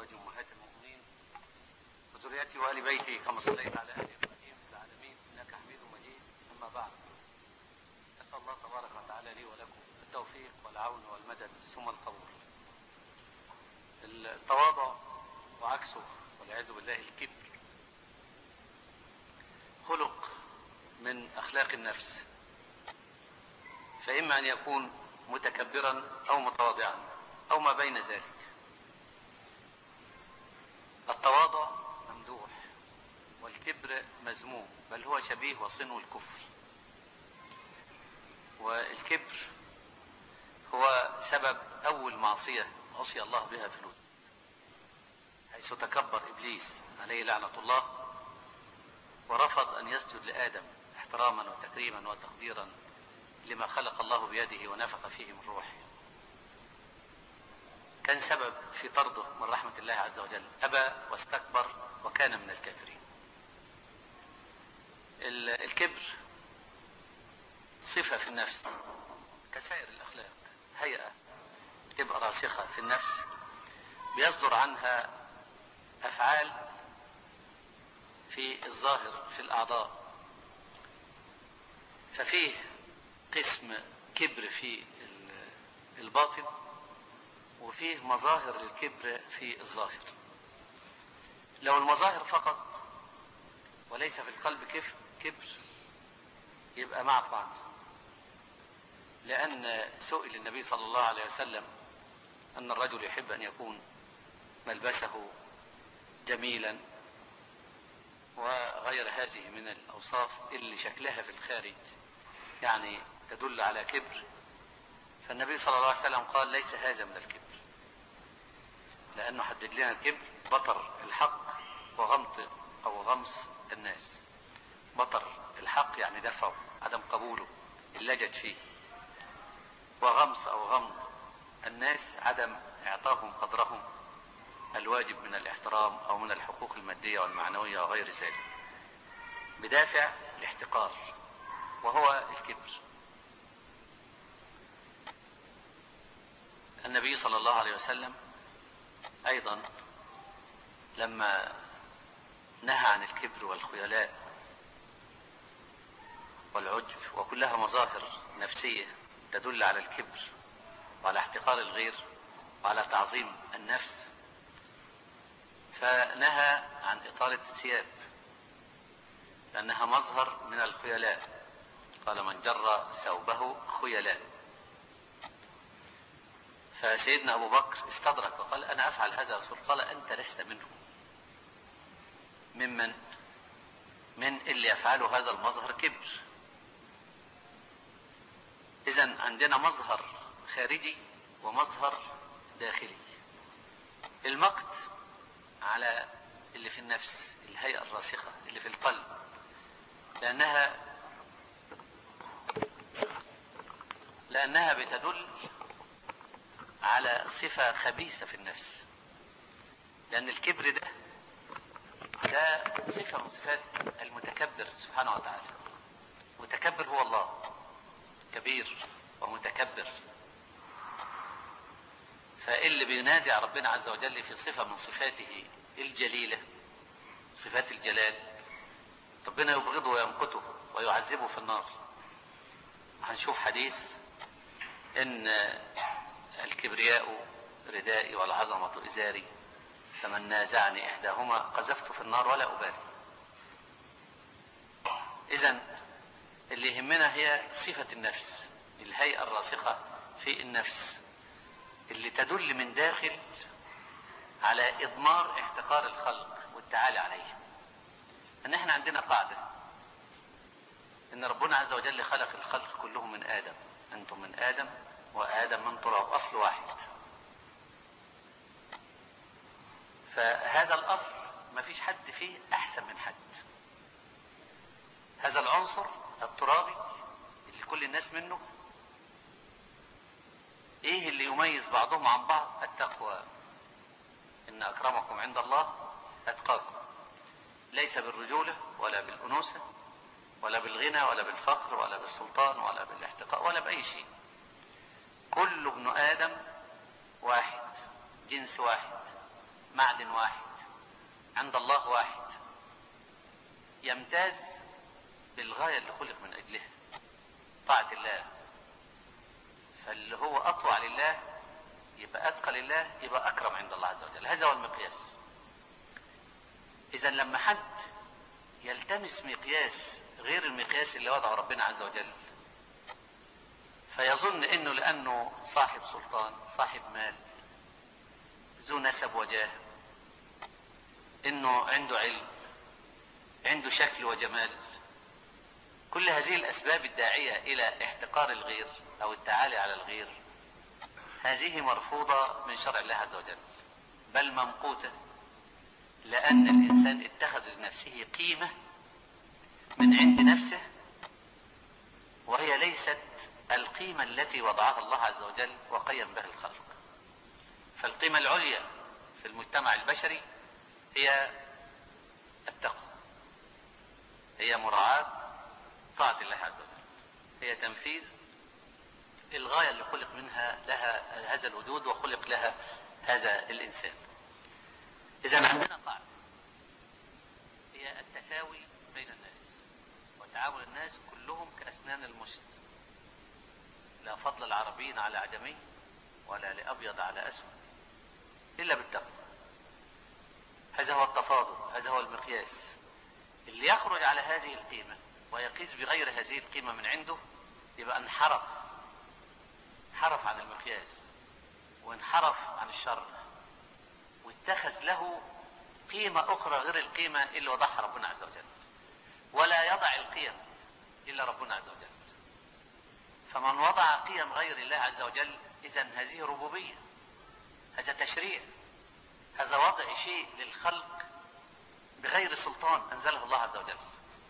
وأزواج أمهات المؤمنين وذريته وآل بيته كما صليت على آل إبراهيم في العالمين إنك حميد مجيد أما بعد أسأل الله تبارك وتعالى لي ولكم التوفيق والعون والمدد ثم القبول التواضع وعكسه والعياذ بالله الكبر خلق من أخلاق النفس فإما أن يكون متكبرا أو متواضعا أو ما بين ذلك التواضع ممدوح والكبر مذموم بل هو شبيه وصنه الكفر والكبر هو سبب أول معصية عصي الله بها في الوجود حيث تكبر إبليس عليه لعنة الله ورفض أن يسجد لآدم احتراما وتكريما وتقديرا لما خلق الله بيده ونفخ فيه من روحه كان سبب في طرده من رحمة الله عز وجل أبى واستكبر وكان من الكافرين الكبر صفة في النفس كسائر الأخلاق هيئة تبقى راسخة في النفس بيصدر عنها أفعال في الظاهر في الأعضاء ففيه قسم كبر في الباطن وفيه مظاهر للكبر في الظاهر لو المظاهر فقط وليس في القلب كف كبر يبقى معفو عنه لأن سئل النبي صلى الله عليه وسلم أن الرجل يحب أن يكون ملبسه جميلا وغير هذه من الأوصاف اللي شكلها في الخارج يعني تدل على كبر فالنبي صلى الله عليه وسلم قال ليس هذا من الكبر لأنه حدد لنا الكبر بطر الحق وغمط أو غمص الناس بطر الحق يعني دفعه عدم قبوله اللجد فيه وغمص أو غمض الناس عدم إعطاهم قدرهم الواجب من الاحترام أو من الحقوق المادية والمعنوية وغير ذلك بدافع الاحتقار وهو الكبر النبي صلى الله عليه وسلم أيضا لما نهى عن الكبر والخيلاء والعجب وكلها مظاهر نفسية تدل على الكبر وعلى احتقار الغير وعلى تعظيم النفس فنهى عن إطالة الثياب لأنها مظهر من الخيلاء قال من جر ثوبه خيلاء فسيدنا أبو بكر استدرك وقال أنا أفعل هذا رسول قال أنت لست منهم ممن من اللي يفعله هذا المظهر كبر إذا عندنا مظهر خارجي ومظهر داخلي المقت على اللي في النفس الهيئة الراسخة اللي في القلب لأنها لأنها بتدل على صفة خبيثة في النفس لأن الكبر ده ده صفة من صفات المتكبر سبحانه وتعالى متكبر هو الله كبير ومتكبر فاللي بينازع ربنا عز وجل في صفة من صفاته الجليلة صفات الجلال ربنا يبغضه ويمقته ويعذبه في النار هنشوف حديث ان الكبرياء ردائي والعظمة إزاري فمن نازعني إحداهما قذفت في النار ولا أبالي إذا اللي يهمنا هي صفة النفس الهيئة الراسخة في النفس اللي تدل من داخل على إضمار احتقار الخلق والتعالي عليهم ان احنا عندنا قاعدة ان ربنا عز وجل خلق الخلق كلهم من آدم انتم من آدم وآدم من تراب أصل واحد فهذا الأصل ما فيش حد فيه أحسن من حد هذا العنصر الترابي اللي كل الناس منه ايه اللي يميز بعضهم عن بعض التقوى ان اكرمكم عند الله اتقاكم ليس بالرجولة ولا بالأنوثة ولا بالغنى ولا بالفقر ولا بالسلطان ولا بالاحتقاء ولا بأي شيء كل ابن آدم واحد جنس واحد معدن واحد عند الله واحد يمتاز بالغاية اللي خلق من أجلها طاعة الله فاللي هو أطوع لله يبقى أتقى لله يبقى أكرم عند الله عز وجل هذا هو المقياس إذا لما حد يلتمس مقياس غير المقياس اللي وضعه ربنا عز وجل فيظن انه لانه صاحب سلطان صاحب مال ذو نسب وجاه انه عنده علم عنده شكل وجمال كل هذه الاسباب الداعيه الى احتقار الغير او التعالي على الغير هذه مرفوضه من شرع الله عز وجل بل ممقوته لان الانسان اتخذ لنفسه قيمه من عند نفسه وهي ليست القيمة التي وضعها الله عز وجل وقيم بها الخلق فالقيمة العليا في المجتمع البشري هي التقوى هي مراعاة طاعة الله عز وجل هي تنفيذ الغاية اللي خلق منها لها هذا الوجود وخلق لها هذا الإنسان إذا عندنا قاعدة هي التساوي بين الناس وتعامل الناس كلهم كأسنان المشط لا فضل العربيين على أعجمي ولا لأبيض على أسود إلا بالتقوى هذا هو التفاضل هذا هو المقياس اللي يخرج على هذه القيمة ويقيس بغير هذه القيمة من عنده يبقى انحرف انحرف عن المقياس وانحرف عن الشر واتخذ له قيمة أخرى غير القيمة اللي وضعها ربنا عز وجل ولا يضع القيم إلا ربنا عز وجل فمن وضع قيم غير الله عز وجل إذا هذه ربوبية هذا تشريع هذا وضع شيء للخلق بغير سلطان أنزله الله عز وجل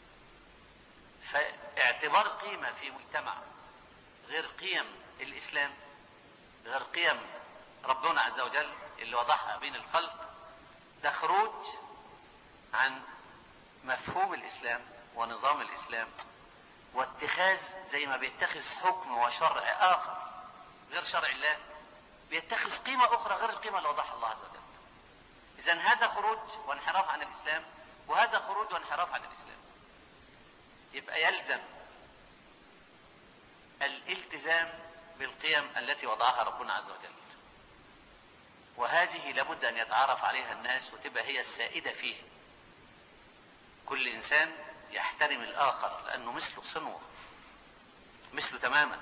فاعتبار قيمة في مجتمع غير قيم الإسلام غير قيم ربنا عز وجل اللي وضعها بين الخلق ده خروج عن مفهوم الإسلام ونظام الإسلام واتخاذ زي ما بيتخذ حكم وشرع آخر غير شرع الله بيتخذ قيمة أخرى غير القيمة اللي وضعها الله عز وجل إذا هذا خروج وانحراف عن الإسلام وهذا خروج وانحراف عن الإسلام يبقى يلزم الالتزام بالقيم التي وضعها ربنا عز وجل وهذه لابد أن يتعارف عليها الناس وتبقى هي السائدة فيه كل إنسان يحترم الآخر لأنه مثله صنوة مثله تماما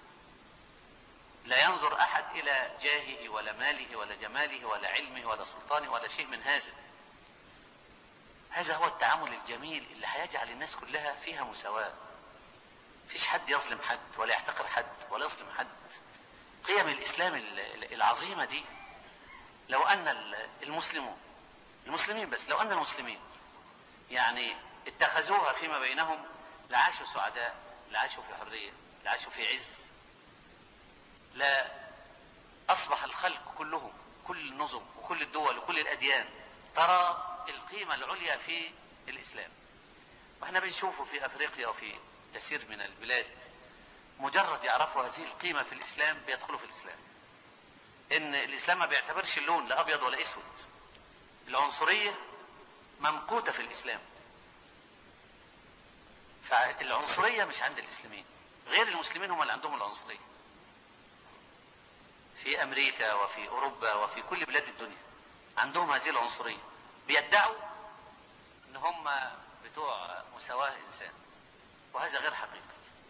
لا ينظر أحد إلى جاهه ولا ماله ولا جماله ولا علمه ولا سلطانه ولا شيء من هذا هذا هو التعامل الجميل اللي هيجعل الناس كلها فيها مساواة فيش حد يظلم حد ولا يحتقر حد ولا يظلم حد قيم الإسلام العظيمة دي لو أن المسلمون المسلمين بس لو أن المسلمين يعني اتخذوها فيما بينهم لعاشوا سعداء لعاشوا في حرية لعاشوا في عز لا أصبح الخلق كلهم كل النظم وكل الدول وكل الأديان ترى القيمة العليا في الإسلام واحنا بنشوفه في أفريقيا وفي كثير من البلاد مجرد يعرفوا هذه القيمة في الإسلام بيدخلوا في الإسلام إن الإسلام ما بيعتبرش اللون لا أبيض ولا أسود العنصرية ممقوتة في الإسلام فالعنصرية مش عند الإسلاميين غير المسلمين هم اللي عندهم العنصرية في أمريكا وفي أوروبا وفي كل بلاد الدنيا عندهم هذه العنصرية بيدعوا إن هم بتوع مساواة إنسان وهذا غير حقيقي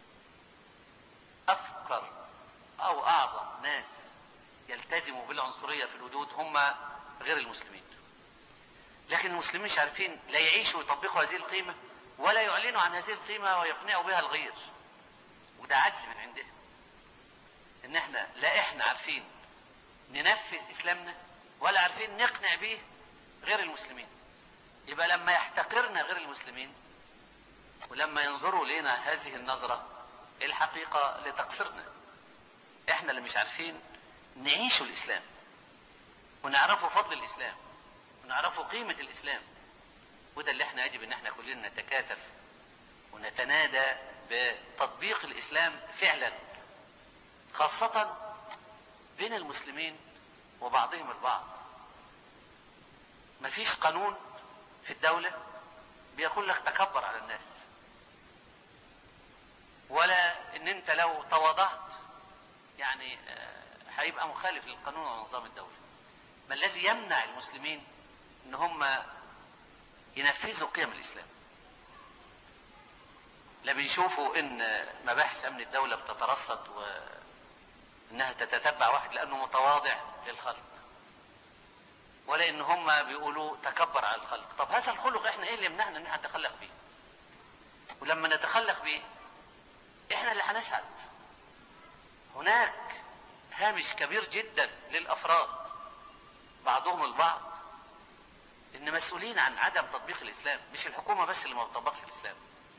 أفقر أو أعظم ناس يلتزموا بالعنصرية في الوجود هم غير المسلمين لكن المسلمين مش عارفين لا يعيشوا ويطبقوا هذه القيمة ولا يعلنوا عن هذه القيمة ويقنعوا بها الغير وده عجز من عندهم ان احنا لا احنا عارفين ننفذ اسلامنا ولا عارفين نقنع به غير المسلمين يبقى لما يحتقرنا غير المسلمين ولما ينظروا لنا هذه النظرة الحقيقة لتقصيرنا احنا اللي مش عارفين نعيش الاسلام ونعرفوا فضل الاسلام ونعرفوا قيمة الاسلام وده اللي احنا يجب ان احنا كلنا نتكاتف ونتنادى بتطبيق الاسلام فعلا خاصة بين المسلمين وبعضهم البعض مفيش قانون في الدولة بيقول لك تكبر على الناس ولا ان انت لو تواضعت يعني آه، هيبقى مخالف للقانون ونظام الدولة ما الذي يمنع المسلمين ان هم ينفذوا قيم الاسلام لا بيشوفوا ان مباحث امن الدولة بتترصد وانها تتتبع واحد لانه متواضع للخلق ولا ان هم بيقولوا تكبر على الخلق طب هذا الخلق احنا ايه اللي يمنعنا ان احنا نتخلق بيه ولما نتخلق بيه احنا اللي هنسعد هناك هامش كبير جدا للافراد بعضهم البعض ان مسؤولين عن عدم تطبيق الاسلام مش الحكومه بس اللي ما بتطبقش الاسلام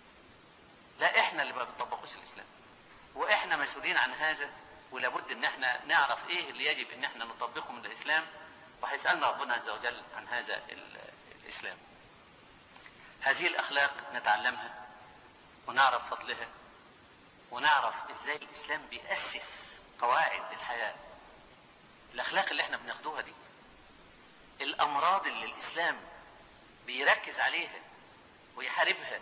لا احنا اللي ما بنطبقوش الاسلام واحنا مسؤولين عن هذا ولابد ان احنا نعرف ايه اللي يجب ان احنا نطبقه من الاسلام وهيسالنا ربنا عز وجل عن هذا ال- الاسلام هذه الاخلاق نتعلمها ونعرف فضلها ونعرف ازاي الاسلام بيأسس قواعد للحياة الاخلاق اللي احنا بناخدوها دي الامراض اللي الاسلام بيركز عليها ويحاربها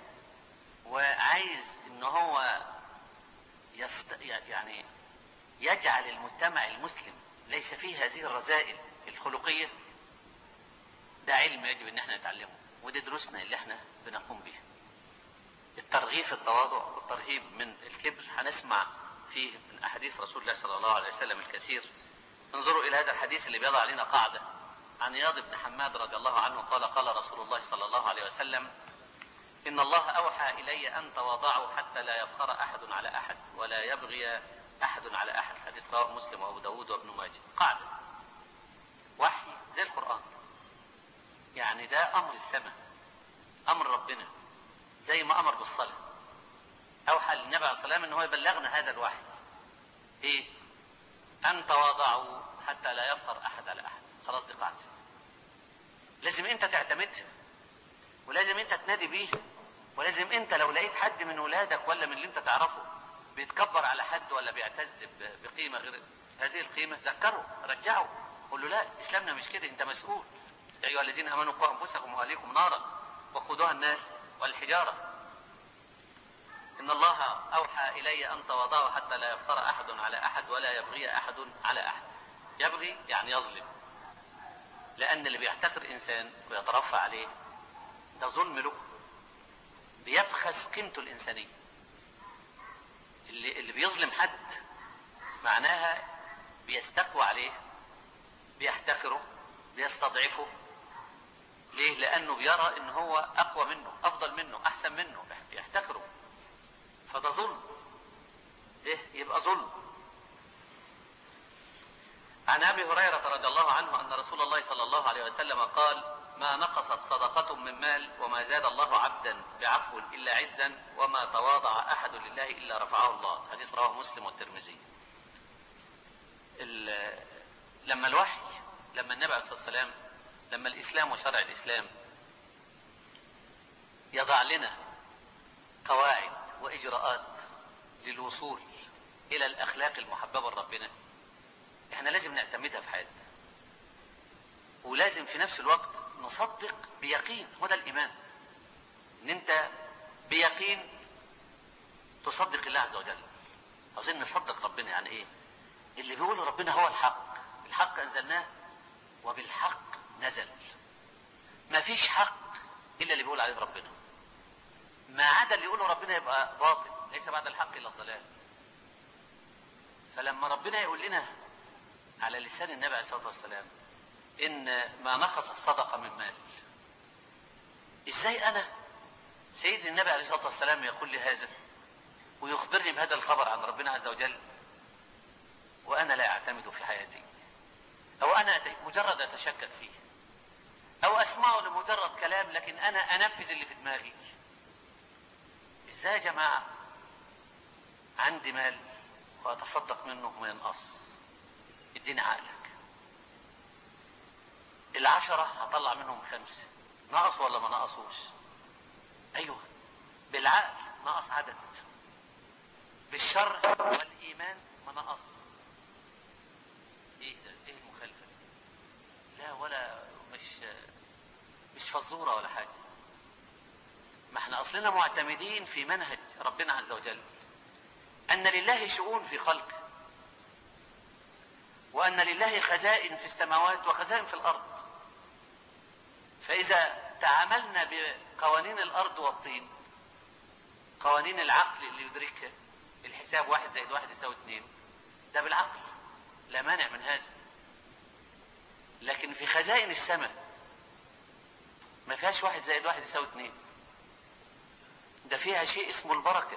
وعايز ان هو يست... يعني يجعل المجتمع المسلم ليس فيه هذه الرذائل الخلقية ده علم يجب ان احنا نتعلمه ودي دروسنا اللي احنا بنقوم بيها الترغيب في التواضع والترهيب من الكبر هنسمع فيه من احاديث رسول الله صلى الله عليه وسلم الكثير انظروا الى هذا الحديث اللي بيضع علينا قاعدة عن اياض بن حماد رضي الله عنه قال قال رسول الله صلى الله عليه وسلم إن الله أوحى إلي أن تواضعوا حتى لا يفخر أحد على أحد ولا يبغي أحد على أحد حديث رواه مسلم وأبو داود وابن ماجه قاعدة وحي زي القرآن يعني ده أمر السماء أمر ربنا زي ما أمر بالصلاة أوحى للنبي عليه الصلاة والسلام إن هو يبلغنا هذا الوحي إيه أن تواضعوا حتى لا يفخر أحد على أحد خلاص دي قاعدة لازم أنت تعتمدها ولازم انت تنادي بيه ولازم انت لو لقيت حد من ولادك ولا من اللي انت تعرفه بيتكبر على حد ولا بيعتز ب- بقيمة غير هذه القيمة ذكره رجعه قول له لا اسلامنا مش كده انت مسؤول يا ايها الذين امنوا قوا انفسكم واهليكم نارا وقودها الناس والحجارة ان الله اوحى الي ان تواضعوا حتى لا يفطر احد على احد ولا يبغي احد على احد يبغي يعني يظلم لان اللي بيحتقر انسان ويترفع عليه ده ظلم له بيبخس قيمته الإنسانية اللي, اللي بيظلم حد معناها بيستقوى عليه بيحتقره بيستضعفه ليه لأنه بيرى إن هو أقوى منه أفضل منه أحسن منه بيحتقره فده ظلم ده يبقى ظلم عن ابي هريره رضي الله عنه ان رسول الله صلى الله عليه وسلم قال ما نقصت صدقة من مال وما زاد الله عبدا بعفو إلا عزا وما تواضع أحد لله إلا رفعه الله حديث رواه مسلم والترمذي ال- لما الوحي لما النبي عليه الصلاة والسلام لما الإسلام وشرع الإسلام يضع لنا قواعد وإجراءات للوصول إلى الأخلاق المحببة لربنا احنا لازم نعتمدها في حياتنا ولازم في نفس الوقت نصدق بيقين هو ده الإيمان إن أنت بيقين تصدق الله عز وجل عاوزين نصدق ربنا يعني إيه اللي بيقول ربنا هو الحق الحق أنزلناه وبالحق نزل ما فيش حق إلا اللي بيقول عليه ربنا ما عدا اللي يقوله ربنا يبقى باطل ليس بعد الحق إلا الضلال فلما ربنا يقول لنا على لسان النبي عليه الصلاة والسلام ان ما نقص الصدقة من مال ازاي انا سيد النبي عليه الصلاة والسلام يقول لي هذا ويخبرني بهذا الخبر عن ربنا عز وجل وانا لا اعتمد في حياتي او انا أت- مجرد اتشكك فيه او اسمعه لمجرد كلام لكن انا انفذ اللي في دماغي ازاي يا جماعة عندي مال واتصدق منه ما ينقص اديني عقلك العشرة هطلع منهم خمسة نقص ولا ما نقصوش ايوه بالعقل نقص عدد بالشرع والايمان ما نقص ايه ده ايه المخالفة لا ولا مش محظورة ولا حاجة ما احنا اصلنا معتمدين في منهج ربنا عز وجل ان لله شؤون في خلقه وان لله خزائن في السماوات وخزائن في الارض فاذا تعاملنا بقوانين الارض والطين قوانين العقل اللي يدركها الحساب واحد زائد واحد يساوي اتنين ده بالعقل لا مانع من هذا لكن في خزائن السماء ما فيهاش واحد زائد واحد يساوي اتنين ده فيها شيء اسمه البركة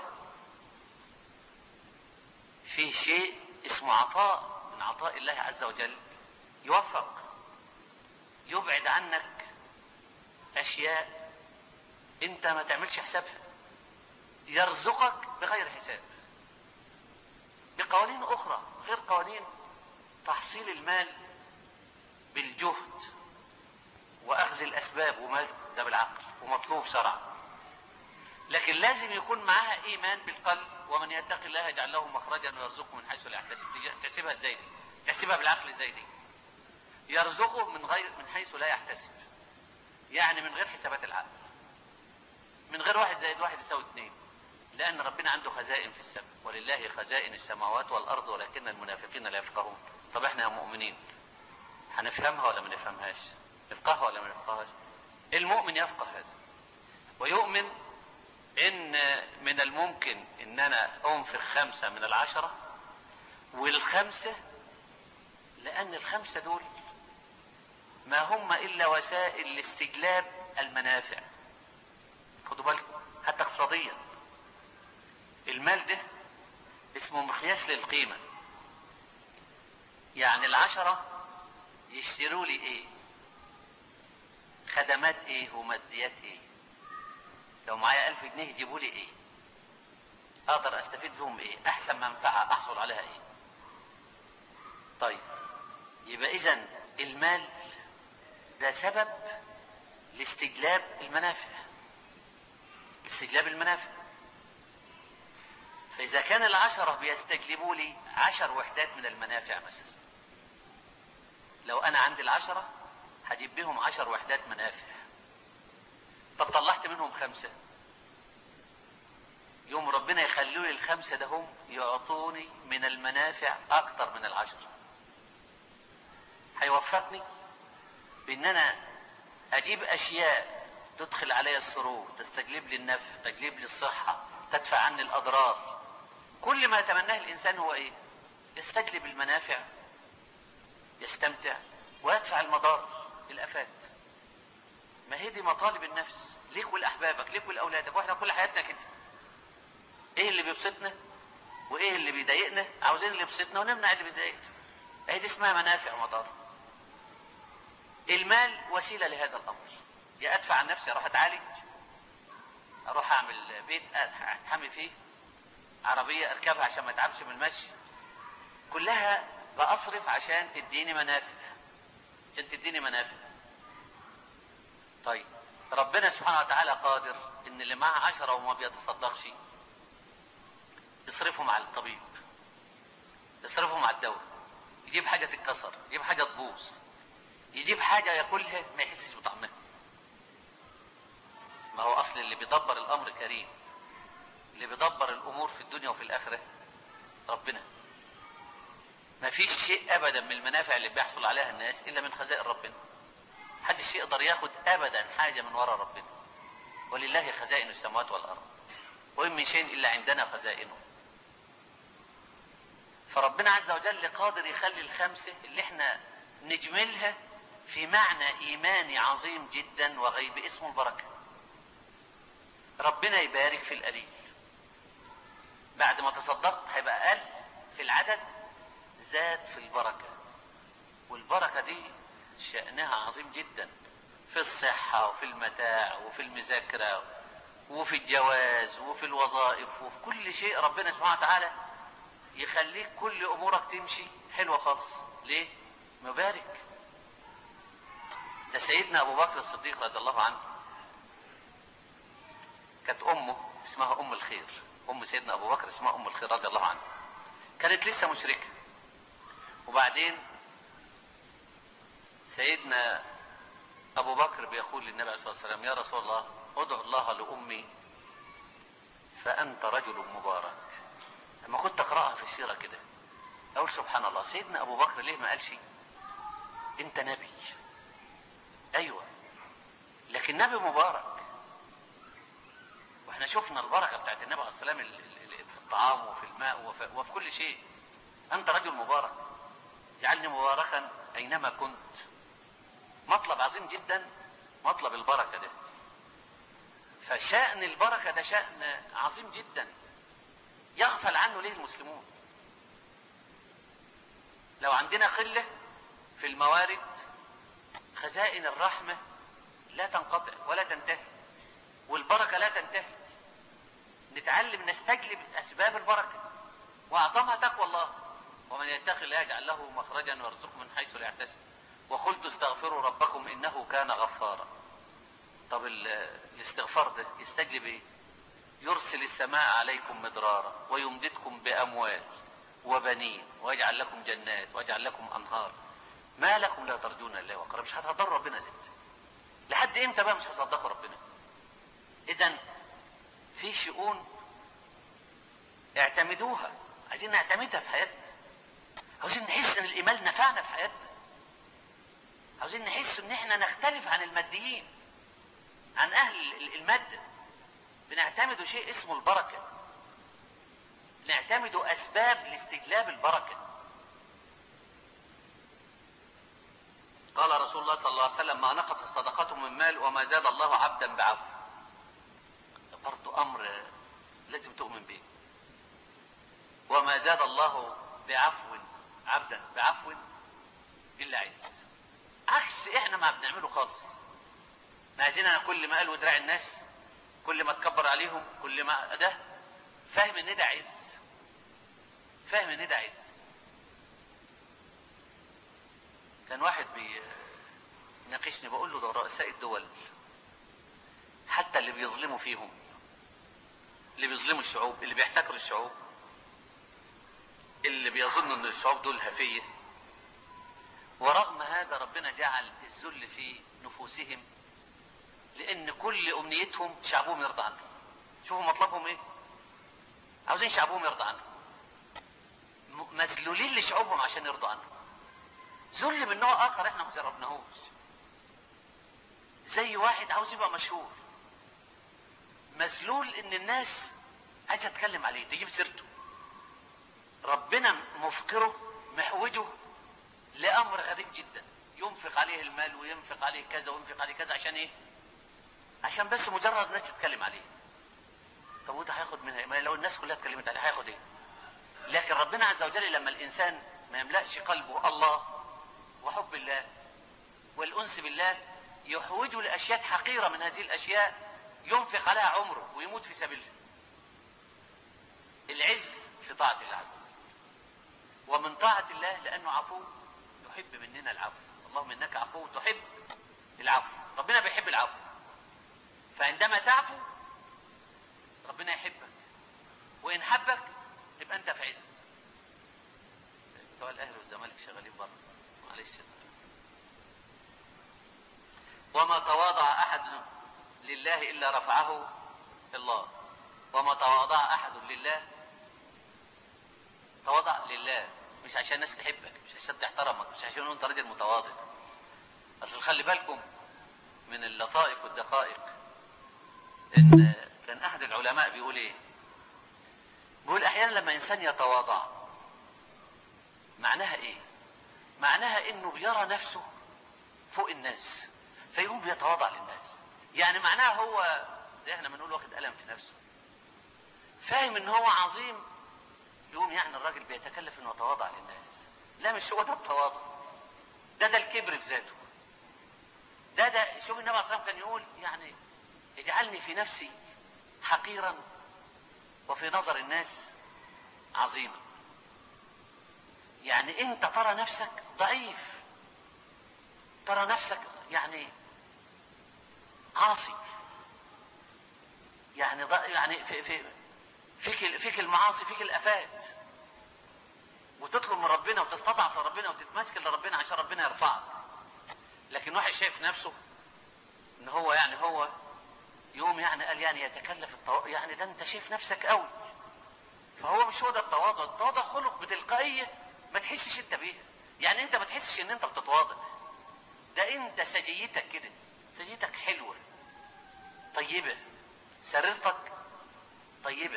فيه شيء اسمه عطاء من عطاء الله عز وجل يوفق يبعد عنك اشياء انت ما تعملش حسابها يرزقك بغير حساب بقوانين اخرى غير قوانين تحصيل المال بالجهد واخذ الاسباب وما ده بالعقل ومطلوب شرعا لكن لازم يكون معاها ايمان بالقلب ومن يتق الله يجعل له مخرجا ويرزقه من حيث لا يحتسب تحسبها ازاي دي تحسبها بالعقل ازاي دي يرزقه من غير من حيث لا يحتسب يعني من غير حسابات العقل من غير واحد زائد واحد يساوي اثنين لأن ربنا عنده خزائن في السماء ولله خزائن السماوات والأرض ولكن المنافقين لا يفقهون طب احنا يا مؤمنين هنفهمها ولا ما نفهمهاش نفقهها ولا ما نفقهاش المؤمن يفقه هذا ويؤمن ان من الممكن ان انا انفق خمسة من العشرة والخمسة لان الخمسة دول ما هم الا وسائل لاستجلاب المنافع خدوا بالكم حتى اقتصاديا المال ده اسمه مقياس للقيمة يعني العشرة يشتروا لي ايه خدمات ايه وماديات ايه لو معايا الف جنيه يجيبوا لي ايه اقدر استفيد بهم ايه احسن منفعة احصل عليها ايه طيب يبقى اذا المال ده سبب لاستجلاب المنافع لاستجلاب المنافع فإذا كان العشرة بيستجلبوا لي عشر وحدات من المنافع مثلا لو أنا عندي العشرة هجيب بهم عشر وحدات منافع طب طلعت منهم خمسة يوم ربنا يخلوا لي الخمسة ده هم يعطوني من المنافع أكتر من العشرة هيوفقني بان انا اجيب اشياء تدخل علي السرور تستجلب لي النفع تجلب لي الصحة تدفع عني الاضرار كل ما يتمناه الانسان هو ايه يستجلب المنافع يستمتع ويدفع المضار الافات ما هي دي مطالب النفس ليك ولاحبابك ليك ولاولادك واحنا كل حياتنا كده ايه اللي بيبسطنا وايه اللي بيضايقنا عاوزين اللي يبسطنا ونمنع اللي بيضايقنا هي دي اسمها منافع ومضار المال وسيلة لهذا الأمر يا أدفع عن نفسي أروح أتعالج أروح أعمل بيت أتحمي فيه عربية أركبها عشان ما أتعبش من المشي كلها بأصرف عشان تديني منافع عشان تديني منافع طيب ربنا سبحانه وتعالى قادر ان اللي معاه عشرة وما بيتصدقش يصرفهم على الطبيب يصرفهم على الدواء يجيب حاجة تتكسر يجيب حاجة تبوظ يجيب حاجة ياكلها ما يحسش بطعمها ما هو اصل اللي بيدبر الامر كريم اللي بيدبر الامور في الدنيا وفي الاخرة ربنا ما فيش شيء ابدا من المنافع اللي بيحصل عليها الناس الا من خزائن ربنا محدش يقدر ياخد ابدا حاجة من وراء ربنا ولله خزائن السماوات والارض وان من شيء الا عندنا خزائنه فربنا عز وجل قادر يخلي الخمسة اللي احنا نجملها في معنى ايماني عظيم جدا وغيب اسمه البركة ربنا يبارك في القليل بعد ما تصدقت هيبقى اقل في العدد زاد في البركة والبركة دي شأنها عظيم جدا في الصحة وفي المتاع وفي المذاكرة وفي الجواز وفي الوظائف وفي كل شيء ربنا سبحانه وتعالى يخليك كل امورك تمشي حلوة خالص ليه مبارك ده سيدنا ابو بكر الصديق رضي الله عنه كانت امه اسمها ام الخير ام سيدنا ابو بكر اسمها ام الخير رضي الله عنه كانت لسه مشركة وبعدين سيدنا ابو بكر بيقول للنبي عليه الصلاه والسلام يا رسول الله ادعو الله لامي فانت رجل مبارك لما كنت اقراها في السيره كده اقول سبحان الله سيدنا ابو بكر ليه ما قالش انت نبي ايوه لكن نبي مبارك واحنا شفنا البركه بتاعت النبي عليه السلام ال- ال- ال- في الطعام وفي الماء وفي, وفي كل شيء انت رجل مبارك اجعلني مباركا اينما كنت مطلب عظيم جدا مطلب البركه ده فشأن البركه ده شأن عظيم جدا يغفل عنه ليه المسلمون لو عندنا قله في الموارد خزائن الرحمه لا تنقطع ولا تنتهي والبركه لا تنتهي نتعلم نستجلب اسباب البركه واعظمها تقوى الله ومن يتق الله يجعل له مخرجا ويرزقه من حيث لا يحتسب وقلت استغفروا ربكم انه كان غفارا طب ال- الاستغفار ده يستجلب ايه يرسل السماء عليكم مدرارا ويمددكم باموال وبنين ويجعل لكم جنات ويجعل لكم انهار ما لكم لا ترجون الله وقرا مش هتصدقوا ربنا زي لحد امتى بقى مش هتصدقوا ربنا اذا في شؤون اعتمدوها عايزين نعتمدها في حياتنا عاوزين نحس ان الايمان نفعنا في حياتنا عاوزين نحس ان احنا نختلف عن الماديين عن اهل ال- الماده بنعتمد شيء اسمه البركه نعتمد اسباب لاستجلاب البركه قال رسول الله صلى الله عليه وسلم ما نقص صدقة من مال وما زاد الله عبدا بعفو ده برضه امر لازم تؤمن به وما زاد الله بعفو عبدا بعفو الا عز عكس احنا ما بنعمله خالص ما عايزين انا كل ما قالوا دراع الناس كل ما تكبر عليهم كل ما ده فاهم ان ده عز فاهم ان ده عز كان واحد بيناقشني بقول له ده رؤساء الدول حتى اللي بيظلموا فيهم اللي بيظلموا الشعوب اللي بيحتكروا الشعوب اللي بيظن ان الشعوب دول هفيه ورغم هذا ربنا جعل الذل في نفوسهم لان كل امنيتهم شعبهم يرضى عنهم شوفوا مطلبهم ايه عاوزين شعبهم يرضى عنهم م- مذلولين لشعوبهم عشان يرضوا عنهم ذل من نوع اخر احنا ما جربناهوش زي واحد عاوز يبقى مشهور مذلول ان الناس عايزه تتكلم عليه تجيب سيرته ربنا مفقره محوجه لامر غريب جدا ينفق عليه المال وينفق عليه كذا وينفق عليه كذا عشان ايه عشان بس مجرد ناس تتكلم عليه طب وده هياخد منها إيه؟ ما لو الناس كلها اتكلمت عليه هياخد ايه لكن ربنا عز وجل لما الانسان ما يملأش قلبه الله وحب الله والانس بالله يحوجه لاشياء حقيره من هذه الاشياء ينفق عليها عمره ويموت في سبيلها العز في طاعه الله عز وجل ومن طاعه الله لانه عفو يحب مننا العفو اللهم انك عفو تحب العفو ربنا بيحب العفو فعندما تعفو ربنا يحبك وان حبك تبقى انت في عز بتوع الاهلي والزمالك شغالين بره معلش وما تواضع احد لله الا رفعه الله وما تواضع احد لله تواضع لله مش عشان الناس تحبك مش عشان تحترمك مش عشان انت راجل متواضع اصل خلي بالكم من اللطائف والدقائق ان كان احد العلماء بيقول ايه بيقول احيانا لما انسان يتواضع معناها ايه معناها انه بيرى نفسه فوق الناس فيقوم بيتواضع للناس يعني معناها هو زي احنا بنقول واخد قلم في نفسه فاهم ان هو عظيم يقوم يعني الراجل بيتكلف انه يتواضع للناس لا مش هو ده التواضع ده ده الكبر في ذاته ده ده شوف النبي عليه الصلاه والسلام كان يقول يعني اجعلني في نفسي حقيرا وفي نظر الناس عظيما يعني انت ترى نفسك ضعيف ترى نفسك يعني عاصي يعني ض... يعني في في فيك فيك المعاصي فيك الافات وتطلب من ربنا وتستضعف لربنا وتتمسك لربنا عشان ربنا يرفعك لكن واحد شايف نفسه ان هو يعني هو يوم يعني قال يعني يتكلف التواضع يعني ده انت شايف نفسك قوي فهو مش هو ده التواضع التواضع خلق بتلقائيه ما تحسش انت بيها يعني انت ما تحسش ان انت بتتواضع ده انت سجيتك كده سجيتك حلوه طيبه سريرتك طيبه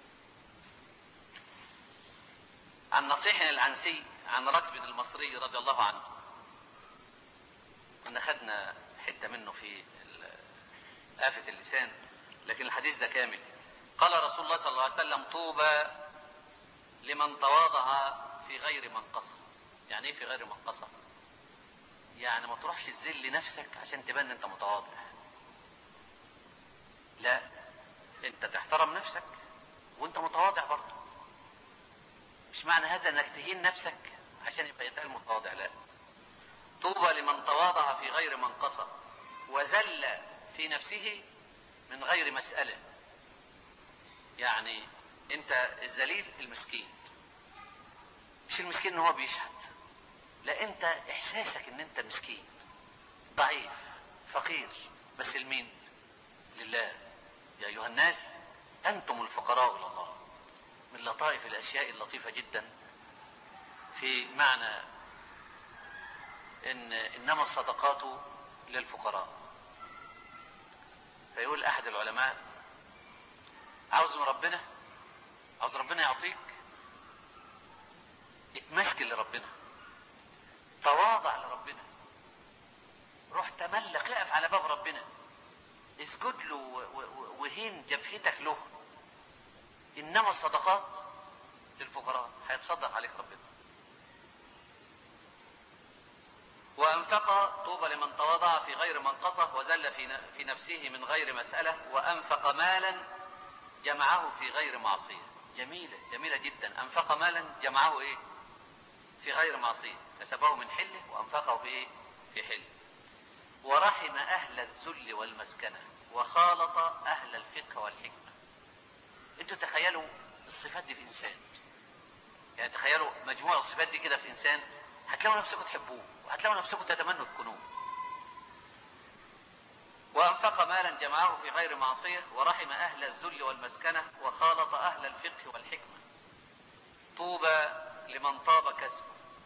عن نصيح العنسي عن ركب المصري رضي الله عنه كنا خدنا حته منه في آفة اللسان لكن الحديث ده كامل قال رسول الله صلى الله عليه وسلم طوبى لمن تواضع في غير منقصة يعني ايه في غير منقصة يعني ما تروحش تذل نفسك عشان تبان انت متواضع لا انت تحترم نفسك وانت متواضع برضه مش معنى هذا انك تهين نفسك عشان يبقى يتقال متواضع لا طوبى لمن تواضع في غير منقصة وذل في نفسه من غير مسألة يعني انت الذليل المسكين مش المسكين ان هو بيشحت لا انت احساسك ان انت مسكين ضعيف فقير بس لمين لله يا ايها الناس انتم الفقراء الى الله من لطائف الاشياء اللطيفة جدا في معنى ان انما الصدقات للفقراء فيقول احد العلماء عاوز من ربنا عاوز ربنا يعطيك اتمسك لربنا تواضع لربنا روح تملق اقف على باب ربنا اسجد له وهين جبهتك له انما الصدقات للفقراء هيتصدق عليك ربنا وأنفق طوبى لمن تواضع في غير منقصة وزل في في نفسه من غير مسألة وأنفق مالا جمعه في غير معصية جميلة جميلة جدا أنفق مالا جمعه إيه في غير معصية كسبه من حله وأنفقه في إيه في حله ورحم أهل الذل والمسكنة وخالط أهل الفقه والحكمة انتوا تخيلوا الصفات دي في إنسان يعني تخيلوا مجموع الصفات دي كده في إنسان هتلاقوا نفسكم تحبوه وهتلاقوا نفسكم تتمنوا تكونوه وأنفق مالا جمعه في غير معصية ورحم أهل الذل والمسكنة وخالط أهل الفقه والحكمة طوبى لمن طاب كسبه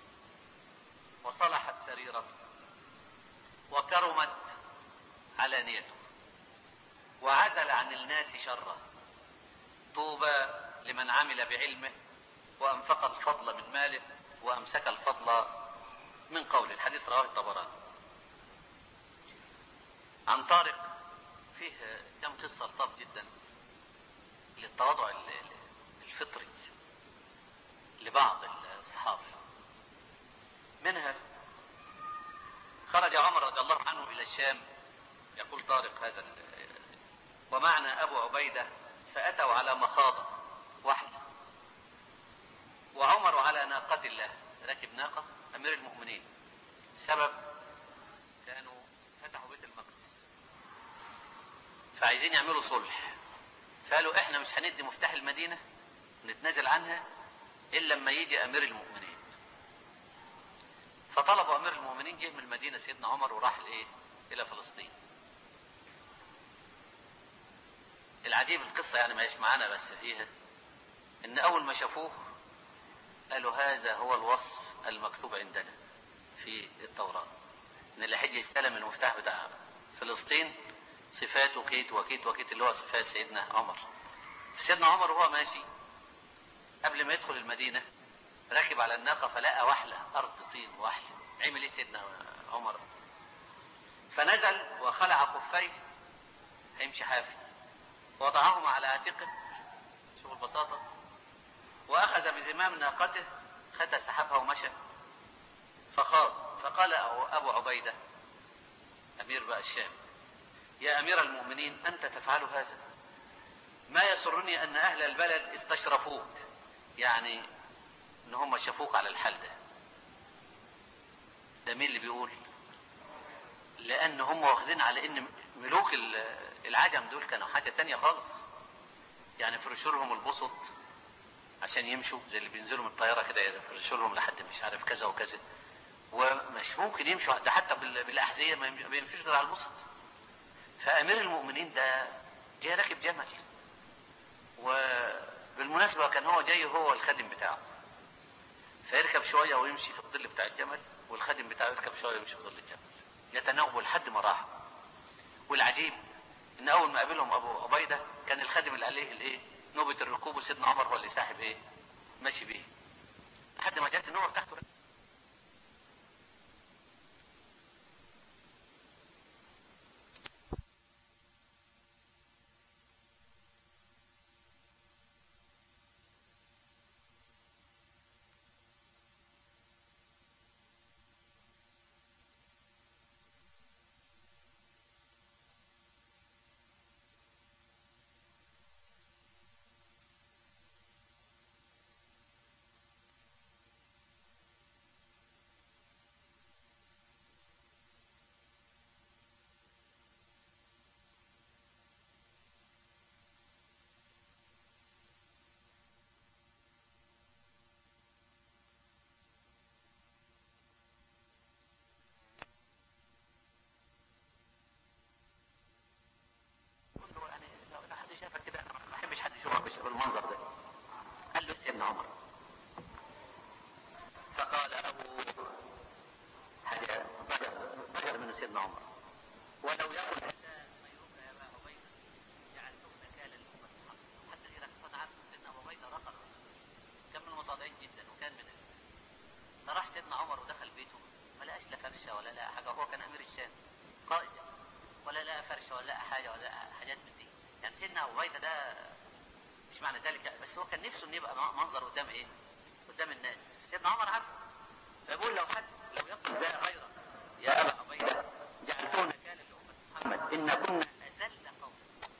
وصلحت سريرته وكرمت علانيته وعزل عن الناس شره طوبى لمن عمل بعلمه وأنفق الفضل من ماله وأمسك الفضل من قول الحديث رواه الطبراني عن طارق فيه كم قصة لطاف جدا للتواضع الفطري لبعض الصحابة منها خرج عمر رضي الله عنه إلى الشام يقول طارق هذا ومعنا أبو عبيدة فأتوا على مخاضة واحدة وعمر على ناقة الله راكب ناقة أمير المؤمنين السبب كانوا فتحوا بيت المقدس فعايزين يعملوا صلح فقالوا احنا مش هندي مفتاح المدينة نتنازل عنها إلا لما يجي أمير المؤمنين فطلبوا أمير المؤمنين جه من المدينة سيدنا عمر وراح لإيه؟ إلى فلسطين العجيب القصة يعني ما هيش معانا بس فيها إن أول ما شافوه قالوا هذا هو الوصف المكتوب عندنا في التوراة ان اللي هيجي يستلم المفتاح بتاع فلسطين صفاته كيت وكيت وكيت اللي هو صفات سيدنا عمر سيدنا عمر وهو ماشي قبل ما يدخل المدينة راكب على الناقة فلقى وحلة أرض طين وحلة عمل إيه سيدنا عمر فنزل وخلع خفيه هيمشي حافي وضعهما على عاتقه شوف البساطة وأخذ بزمام ناقته خد سحبها ومشى فخاض فقال أبو عبيدة أمير بقى الشام يا أمير المؤمنين أنت تفعل هذا ما يسرني أن أهل البلد استشرفوك يعني ان هم شافوك على الحال ده ده مين اللي بيقول لان هم واخدين على ان ملوك العجم دول كانوا حاجة تانية خالص يعني فرشوا لهم البسط عشان يمشوا زي اللي بينزلوا من الطيارة كده يفرشوا لهم لحد مش عارف كذا وكذا ومش ممكن يمشوا ده حتى بالأحذية ما يمشوش غير على البسط فامير المؤمنين ده جاي راكب جمل وبالمناسبة كان هو جاي هو والخادم بتاعه فيركب شوية ويمشي في الظل بتاع الجمل والخادم بتاعه يركب شوية ويمشي في ظل الجمل يتناوبوا لحد ما راحوا والعجيب ان اول ما قابلهم ابو عبيدة كان الخادم اللي عليه الايه نوبة الركوب وسيدنا عمر هو اللي ساحب ايه ماشي بيه لحد ما جت النوبة بتاعته قلت له يعني لو لو حد شافك كده انا ما احبش حد يشوفك بش- بالمنظر ده قال له سيدنا عمر فقال ابو حاجه بجر بجر من سيدنا عمر ولو يكن غيرك يا ابا عبيده جعلته نكالا لامه محمد حتى غيرك صنعت سيدنا ابو عبيده رقص كان من المتواضعين جدا وكان من ال- فراح سيدنا عمر ودخل بيته ما لقاش لا فرشه ولا لقى حاجه وهو كان امير الشام قائد ولا لقى فرشه ولا لقى حاجه ولا لقى حاجات من دي يعني سيدنا ابو عبيده ده مش معنى ذلك يعني بس هو كان نفسه ان يبقى منظر قدام ايه؟ قدام الناس سيدنا عمر عارفه فبيقول لو حد لو يقل زي غيره يا ابا عبيده جعلتونا نكالا لامه محمد ان كنا اذل قوم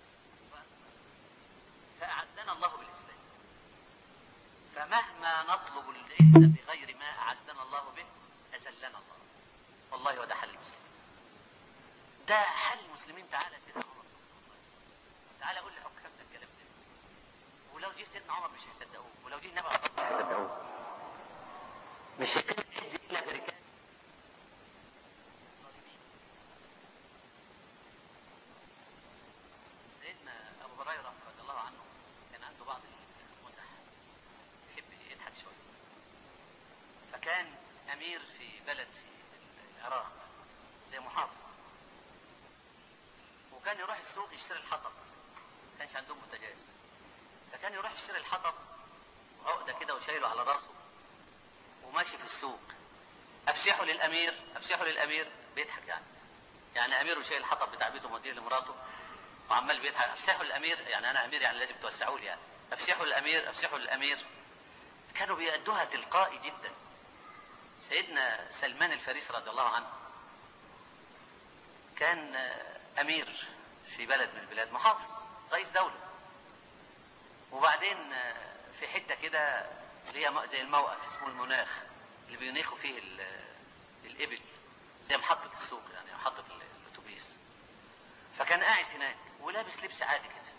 فاعزنا الله بالاسلام فمهما نطلب العزه بغير ما اعزنا الله به اذلنا الله والله وده حل المسلمين ده حل المسلمين تعالى سيدنا عمر تعالى قول لحكامنا الكلام ده ولو جه سيدنا عمر مش هيصدقوه ولو جه النبي عليه الصلاه والسلام مش هيصدقوه مش هيكون عز الا برجال ظالمين. سيدنا ابو هريره رضي الله عنه كان عنده بعض المزح يحب يضحك شويه فكان امير في بلد في العراق زي محافظ وكان يروح السوق يشتري الحطب ما كانش عندهم بوتاجاز فكان يروح يشتري الحطب عقده كده وشايله على راسه وماشي في السوق افسحه للامير افسحه للامير بيضحك يعني يعني امير وشايل الحطب بتاع بيته موديه لمراته وعمال بيضحك افسحه للامير يعني انا امير يعني لازم توسعوا لي يعني افسحه للامير افسحه للامير كانوا بيأدوها تلقائي جدا سيدنا سلمان الفارسي رضي الله عنه كان آه، امير في بلد من البلاد محافظ رئيس دوله وبعدين آه، في حته كده اللي هي م- زي الموقف اسمه المناخ اللي بينيخوا فيه ال- الابل زي محطه السوق يعني محطه ال- الاتوبيس فكان قاعد هناك ولابس لبس عادي كده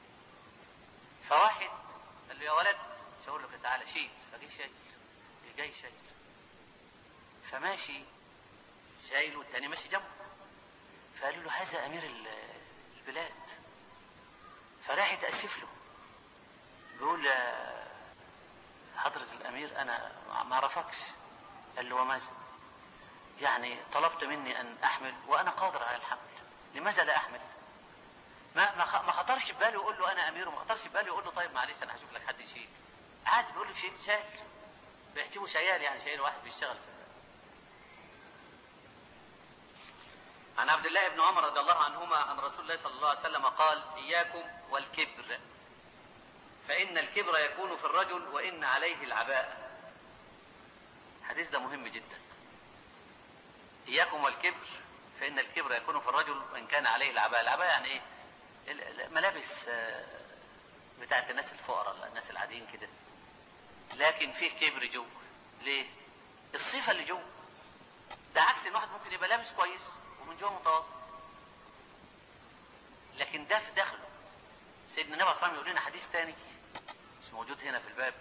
فواحد قال له يا ولد شاور له كده تعالى شيل فجه شايل جاي شايل فماشي شايل والتاني ماشي جنبه فقالوا له هذا امير ال- البلاد فراح يتاسف له بيقول يا حضرة الامير انا ما اعرفكش قال له وماذا يعني طلبت مني ان احمل وانا قادر على الحمل لماذا لا احمل ما ما خ- ما خطرش في باله يقول له انا امير وما خطرش في باله يقول له طيب معلش انا هشوف لك حد يشيل عادي بيقول له شيل شايل بيعتبره شيال يعني شايل واحد بيشتغل في عن عبد الله بن عمر رضي الله عنهما عن رسول الله صلى الله عليه وسلم قال إياكم والكبر فإن الكبر يكون في الرجل وإن عليه العباءة الحديث ده مهم جدا إياكم والكبر فإن الكبر يكون في الرجل وإن كان عليه العباءة العباءة يعني إيه ال- الملابس آه، بتاعت الناس الفقراء الناس العاديين كده لكن فيه كبر جوه ليه الصفة اللي جوه ده عكس ان واحد ممكن يبقى لابس كويس ومن جوه متواضع لكن ده في داخله سيدنا النبي صلى الله عليه وسلم يقول لنا حديث تاني مش موجود هنا في الباب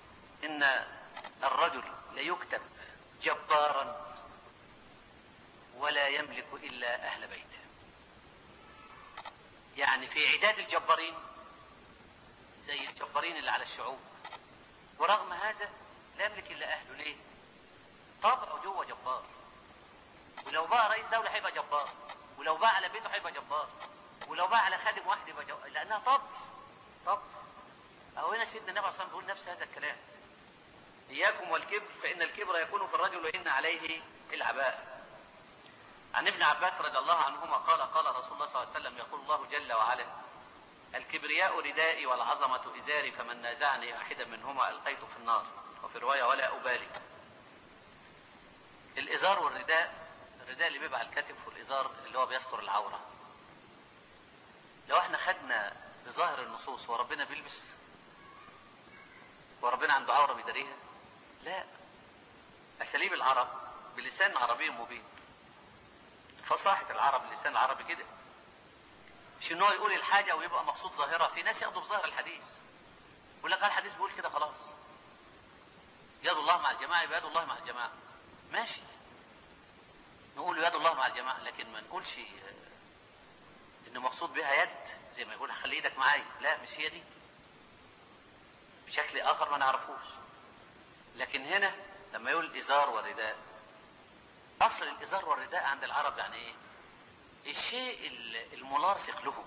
ان الرجل ليكتب جبارا ولا يملك إلا أهل بيته يعني في عداد الجبارين زي الجبارين اللي على الشعوب ورغم هذا لا يملك إلا أهله ليه طبعه جوه جبار ولو بقى رئيس دولة هيبقى جبار ولو بقى على بيته هيبقى جبار ولو بقى على خادم واحد يبقى جبار لأنها طبع طبع أهو هنا سيدنا النبي صلى الله عليه وسلم بيقول نفس هذا الكلام إياكم والكبر فإن الكبر يكون في الرجل وإن عليه العباء عن ابن عباس رضي الله عنهما قال قال رسول الله صلى الله عليه وسلم يقول الله جل وعلا الكبرياء ردائي والعظمة إزاري فمن نازعني أحدا منهما ألقيته في النار وفي رواية ولا أبالي الإزار والرداء الرداء اللي بيبقى على الكتف والإزار اللي هو بيستر العورة لو احنا خدنا بظاهر النصوص وربنا بيلبس وربنا عنده عورة بيداريها لا أساليب العرب بلسان عربي مبين فصاحة العرب اللسان العربي كده مش ان هو يقول الحاجة ويبقى مقصود ظاهرة في ناس ياخدوا بظاهر الحديث يقول لك الحديث بيقول كده خلاص يد الله مع الجماعة يبقى يد الله مع الجماعة ماشي نقول يد الله مع الجماعة لكن ما نقولش ان مقصود بها يد زي ما يقول خلي ايدك معايا لا مش هي دي بشكل اخر ما نعرفوش لكن هنا لما يقول ازار ورداء اصل الازار والرداء عند العرب يعني ايه الشيء الملاصق لهم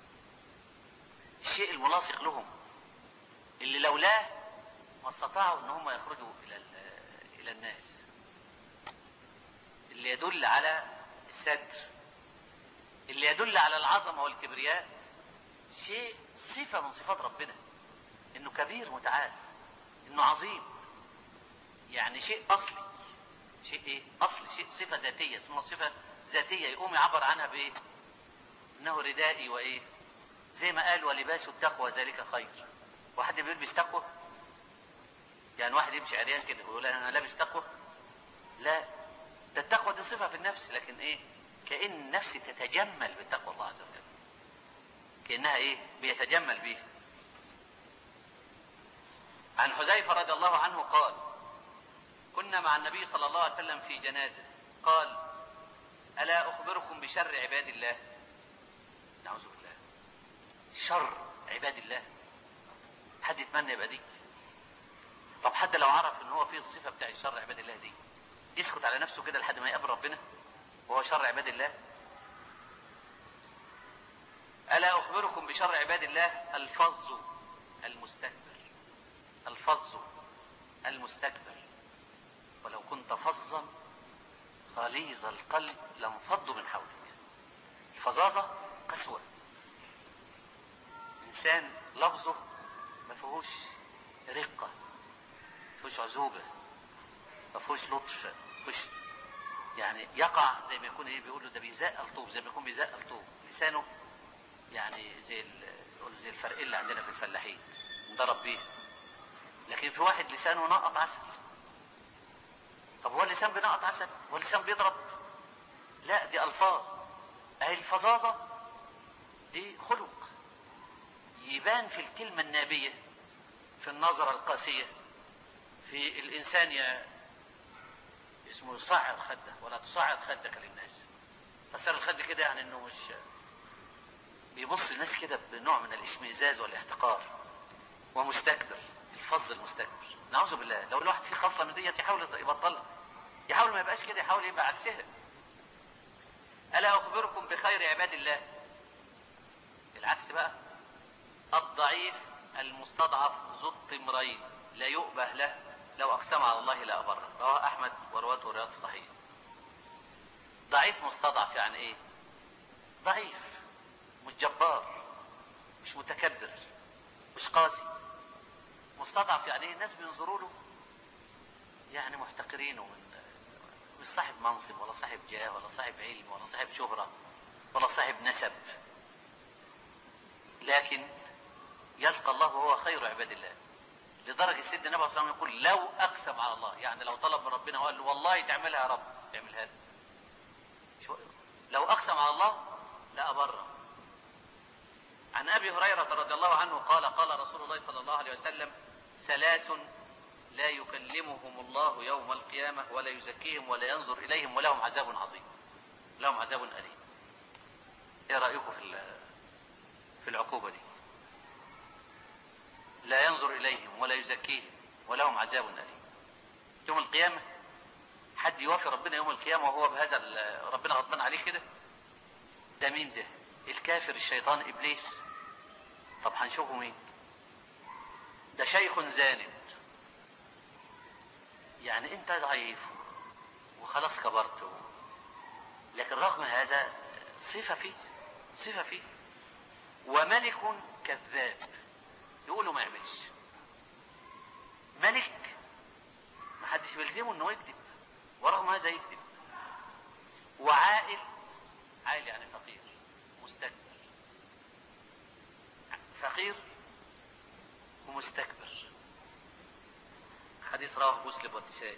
الشيء الملاصق لهم اللي لولاه ما استطاعوا ان هم يخرجوا الى الى الناس اللي يدل على الستر اللي يدل على العظمه والكبرياء شيء صفه من صفات ربنا انه كبير متعال انه عظيم يعني شيء اصلي شيء ايه اصل شيء صفه ذاتيه اسمها صفه ذاتيه يقوم يعبر عنها بايه انه ردائي وايه زي ما قال ولباس التقوى ذلك خير واحد بيلبس تقوى يعني واحد يمشي عريان كده ويقول انا لابس تقوى لا ده التقوى دي صفه في النفس لكن ايه كان النفس تتجمل بتقوى الله عز وجل كانها ايه بيتجمل بيه عن حذيفه رضي الله عنه قال كنا مع النبي صلى الله عليه وسلم في جنازه قال الا اخبركم بشر عباد الله نعوذ بالله شر عباد الله حد يتمنى يبقى دي طب حد لو عرف ان هو فيه الصفه بتاع الشر عباد الله دي يسكت على نفسه كده لحد ما يقابل ربنا وهو شر عباد الله الا اخبركم بشر عباد الله الفظ المستكبر الفظ المستكبر ولو كنت فظا غليظ القلب لانفضوا من حولك الفظاظة قسوة إنسان لفظه ما فيهوش رقة ما فيهوش عزوبة ما فيهوش لطف ما فيهوش يعني يقع زي ما يكون ايه بيقولوا ده بيزق الطوب زي ما يكون بيزق الطوب لسانه يعني زي يقولوا زي الفرق اللي عندنا في الفلاحين انضرب بيه لكن في واحد لسانه نقط عسل طب هو اللسان بينقط عسل هو اللسان بيضرب لا دي الفاظ اهي الفظاظه دي خلق يبان في الكلمه النابيه في النظره القاسيه في الانسان ي... اسمه يصعد خده ولا تصعد خدك للناس تصير الخد كده يعني انه مش بيبص الناس كده بنوع من الاشمئزاز والاحتقار ومستكبر الفظ المستكبر نعوذ بالله لو الواحد فيه خصله من ديت يحاول يبطلها يحاول ما يبقاش كده يحاول يبقى عكسها الا اخبركم بخير عباد الله العكس بقى الضعيف المستضعف ذو الطمرين لا يؤبه له لو اقسم على الله لا ابره رواه احمد ورواته رياض الصحيح ضعيف مستضعف يعني ايه ضعيف مش جبار مش متكبر مش قاسي مستضعف يعني ايه الناس بينظروا له يعني محتقرينه من مش صاحب منصب ولا صاحب جاه ولا صاحب علم ولا صاحب شهرة ولا صاحب نسب لكن يلقى الله وهو خير عباد الله لدرجة سيدنا النبي صلى الله عليه وسلم يقول لو أقسم على الله يعني لو طلب من ربنا وقال له والله تعملها يا رب تعملها له لو أقسم على الله لأبره عن ابي هريره رضي الله عنه قال قال رسول الله صلى الله عليه وسلم ثلاث لا يكلمهم الله يوم القيامه ولا يزكيهم ولا ينظر اليهم ولهم عذاب عظيم لهم عذاب أليم ايه رأيكم في ال- في العقوبة دي لا ينظر إليهم ولا يزكيهم ولهم عذاب أليم يوم القيامة حد يوافي ربنا يوم القيامة وهو بهذا ال- ربنا غضبان عليه كده ده مين ده الكافر الشيطان إبليس طب هنشوفه مين ده شيخ زانب يعني انت ضعيف وخلاص كبرت لكن رغم هذا صفة فيه صفة فيه وملك كذاب يقولوا ما يعملش ملك ما حدش بيلزمه انه يكذب ورغم هذا يكذب وعائل عائل يعني فقير مستكبر فقير ومستكبر حديث رواه مسلم والنسائي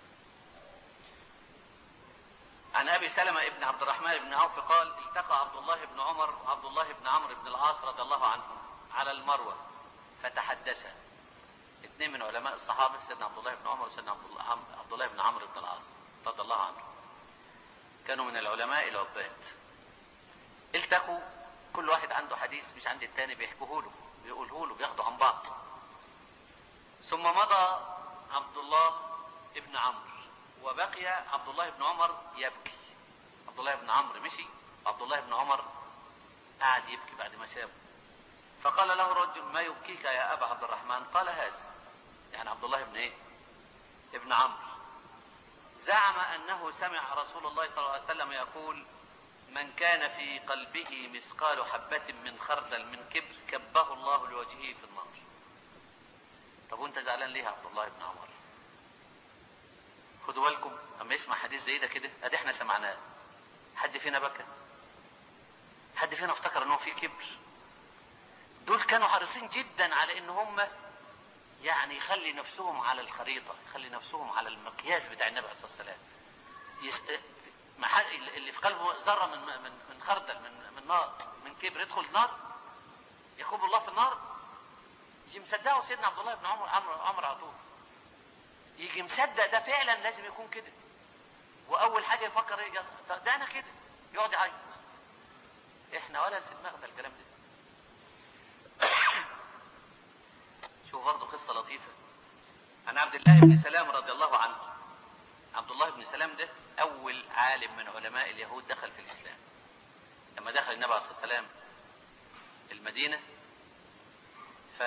عن ابي سلمه ابن عبد الرحمن بن عوف قال التقى عبد الله بن عمر وعبد الله بن عمرو بن العاص رضي الله عنهم على المروه فتحدثا اثنين من علماء الصحابه سيدنا عبد الله بن عمر وسيدنا عبد الله عم- عبد الله بن عمرو بن العاص رضي الله عنهم كانوا من العلماء العباد التقوا كل واحد عنده حديث مش عند التاني بيحكوه له بيقوله له بياخدوا عن بعض ثم مضى عبد الله ابن عمرو وبقي عبد الله بن عمر يبكي عبد الله بن عمرو مشي وعبد الله بن عمر قعد يبكي بعد ما سابه فقال له رجل ما يبكيك يا ابا عبد الرحمن قال هذا يعني عبد الله بن ايه ابن عمرو زعم انه سمع رسول الله صلى الله عليه وسلم يقول من كان في قلبه مثقال حبة من خردل من كبر كبه الله لوجهه في النار طب وانت زعلان ليه يا عبد الله بن عمر خدوا بالكم اما يسمع حديث زي ده كده ادي احنا سمعناه حد فينا بكى حد فينا افتكر ان هو في كبر دول كانوا حريصين جدا على ان هم يعني يخلي نفسهم على الخريطة يخلي نفسهم على المقياس بتاع النبي عليه الصلاة والسلام يس... مح... اللي في قلبه ذرة من من من خردل من من نار من كبر يدخل النار يكب الله في النار يجي مصدقه سيدنا عبد الله بن عمر عمرو عمرو على طول يجي مصدق ده فعلا لازم يكون كده واول حاجه يفكر ايه ده- ده انا كده يقعد يعيط احنا ولا في دماغنا الكلام ده شوف برضه قصه لطيفه عن عبد الله بن سلام رضي الله عنه عبد الله بن سلام ده اول عالم من علماء اليهود دخل في الاسلام لما دخل النبي عليه الصلاه والسلام المدينه ف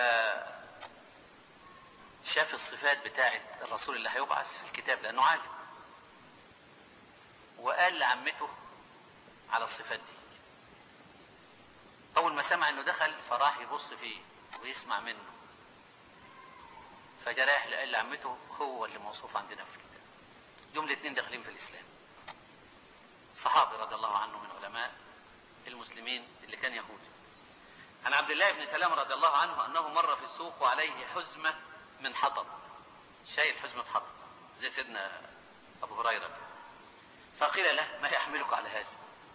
شاف الصفات بتاعه الرسول اللي هيبعث في الكتاب لانه عالم وقال لعمته على الصفات دي اول ما سمع انه دخل فراح يبص فيه ويسمع منه فجاء رايح قال لعمته هو اللي موصوف عندنا في الكتاب دول الاثنين داخلين في الاسلام صحابي رضي الله عنه من علماء المسلمين اللي كان يهودي عن عبد الله بن سلام رضي الله عنه انه مر في السوق وعليه حزمه من حطب شايل حزمه حطب زي سيدنا ابو هريره فقيل له ما يحملك على هذا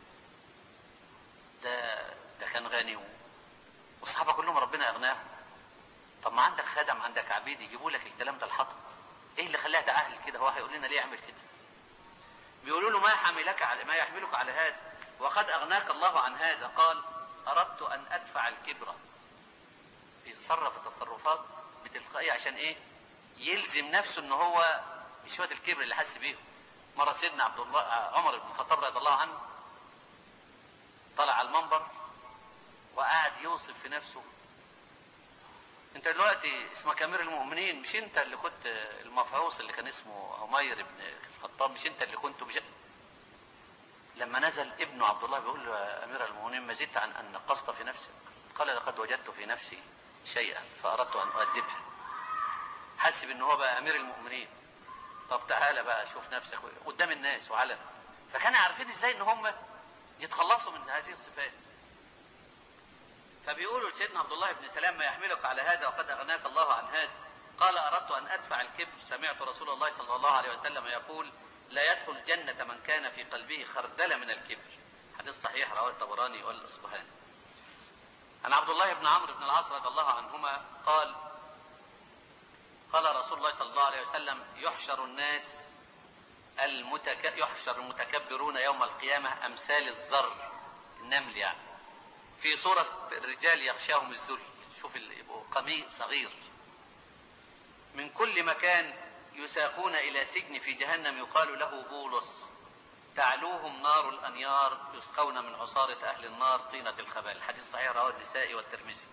ده ده كان غني و- والصحابه كلهم ربنا اغناهم طب ما عندك خدم عندك عبيد يجيبوا لك الكلام ده الحطب ايه اللي خلاها تعهل كده هو هيقول لنا ليه يعمل كده بيقولوا له ما يحملك على ما يحملك على هذا وقد اغناك الله عن هذا قال اردت ان ادفع الكبر بيتصرف تصرفات بتلقائيه عشان ايه يلزم نفسه ان هو بشويه الكبر اللي حس بيهم مره سيدنا عبد الله عمر بن الخطاب رضي الله عنه طلع على المنبر وقعد يوصف في نفسه انت دلوقتي اسمك امير المؤمنين مش انت اللي كنت المفعوص اللي كان اسمه عمير بن الخطاب مش انت اللي كنت بج... لما نزل ابنه عبد الله بيقول له يا امير المؤمنين ما زدت عن ان نقصت في نفسك قال لقد وجدت في نفسي شيئا فاردت ان اؤدبه حاسب ان هو بقى امير المؤمنين طب تعالى بقى شوف نفسك قدام الناس وعلنا فكانوا عارفين ازاي ان هم يتخلصوا من هذه الصفات فبيقولوا لسيدنا عبد الله بن سلام ما يحملك على هذا وقد اغناك الله عن هذا قال اردت ان ادفع الكبر سمعت رسول الله صلى الله عليه وسلم يقول لا يدخل الجنة من كان في قلبه خردلة من الكبر حديث صحيح رواه الطبراني والاصبهاني عن عبد الله بن عمرو بن العاص رضي الله عنهما قال قال رسول الله صلى الله عليه وسلم يحشر الناس المتك... يحشر المتكبرون يوم القيامة أمثال الذر النمل يعني في صورة الرجال يغشاهم الذل شوف ال- يبقوا قميء صغير من كل مكان يساقون إلى سجن في جهنم يقال له بولس تعلوهم نار الأنيار يسقون من عصارة أهل النار طينة الخبال الحديث صحيح رواه النسائي والترمذي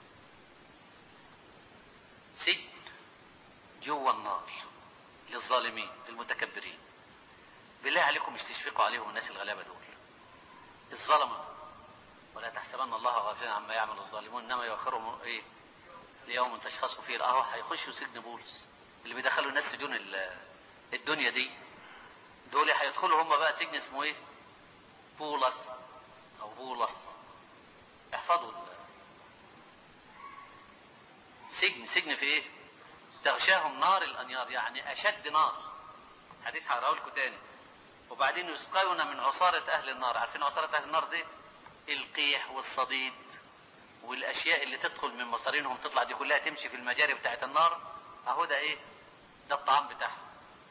سجن جوه النار للظالمين المتكبرين بالله عليكم مش تشفقوا عليهم الناس الغلابة دول الظلمة ولا تحسبن الله غافلا عما يعمل الظالمون انما يؤخرهم ايه ليوم تشخص فيه الاهوى هيخشوا سجن بولس اللي بيدخلوا الناس سجون ال- الدنيا دي دول هيدخلوا هم بقى سجن اسمه ايه بولس او بولس احفظوا ال- سجن سجن في ايه تغشاهم نار الانيار يعني اشد نار حديث هقراه لكم تاني وبعدين يسقون من عصارة أهل النار عارفين عصارة أهل النار دي القيح والصديد والأشياء اللي تدخل من مصارينهم تطلع دي كلها تمشي في المجاري بتاعة النار أهو ده إيه ده الطعام بتاعهم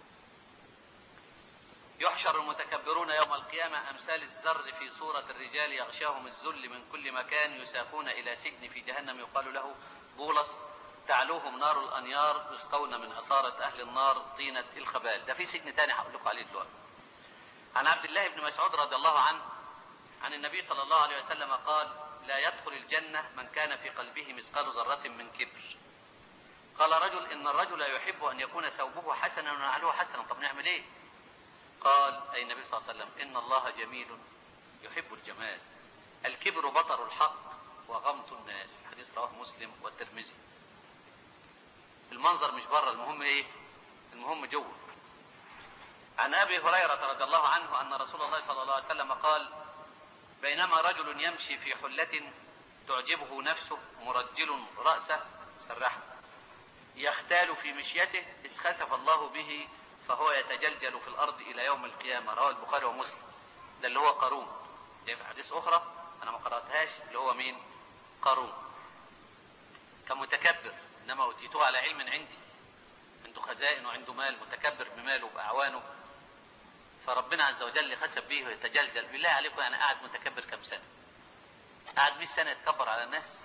يحشر المتكبرون يوم القيامة أمثال الزر في صورة الرجال يغشاهم الذل من كل مكان يساقون إلى سجن في جهنم يقال له بولس تعلوهم نار الأنيار يسقون من عصارة أهل النار طينة الخبال ده في سجن تاني هقول لكم عليه دلوقتي عن عبد الله بن مسعود رضي الله عنه عن النبي صلى الله عليه وسلم قال لا يدخل الجنة من كان في قلبه مثقال ذرة من كبر قال رجل إن الرجل يحب أن يكون ثوبه حسنا ونعله حسنا طب نعمل إيه قال أي النبي صلى الله عليه وسلم إن الله جميل يحب الجمال الكبر بطر الحق وغمط الناس الحديث رواه مسلم والترمذي المنظر مش بره المهم ايه المهم جوه عن ابي هريره رضي الله عنه ان رسول الله صلى الله عليه وسلم قال بينما رجل يمشي في حله تعجبه نفسه مرجل راسه سرحه يختال في مشيته اذ خسف الله به فهو يتجلجل في الارض الى يوم القيامه رواه البخاري ومسلم ده اللي هو قارون ده في حديث اخرى انا ما قراتهاش اللي هو مين قارون كان متكبر انما اوتيته على علم عندي عنده خزائن وعنده مال متكبر بماله باعوانه فربنا عز وجل خسف به ويتجلجل بالله عليكم يعني قاعد متكبر كم سنه قاعد 100 سنه يتكبر على الناس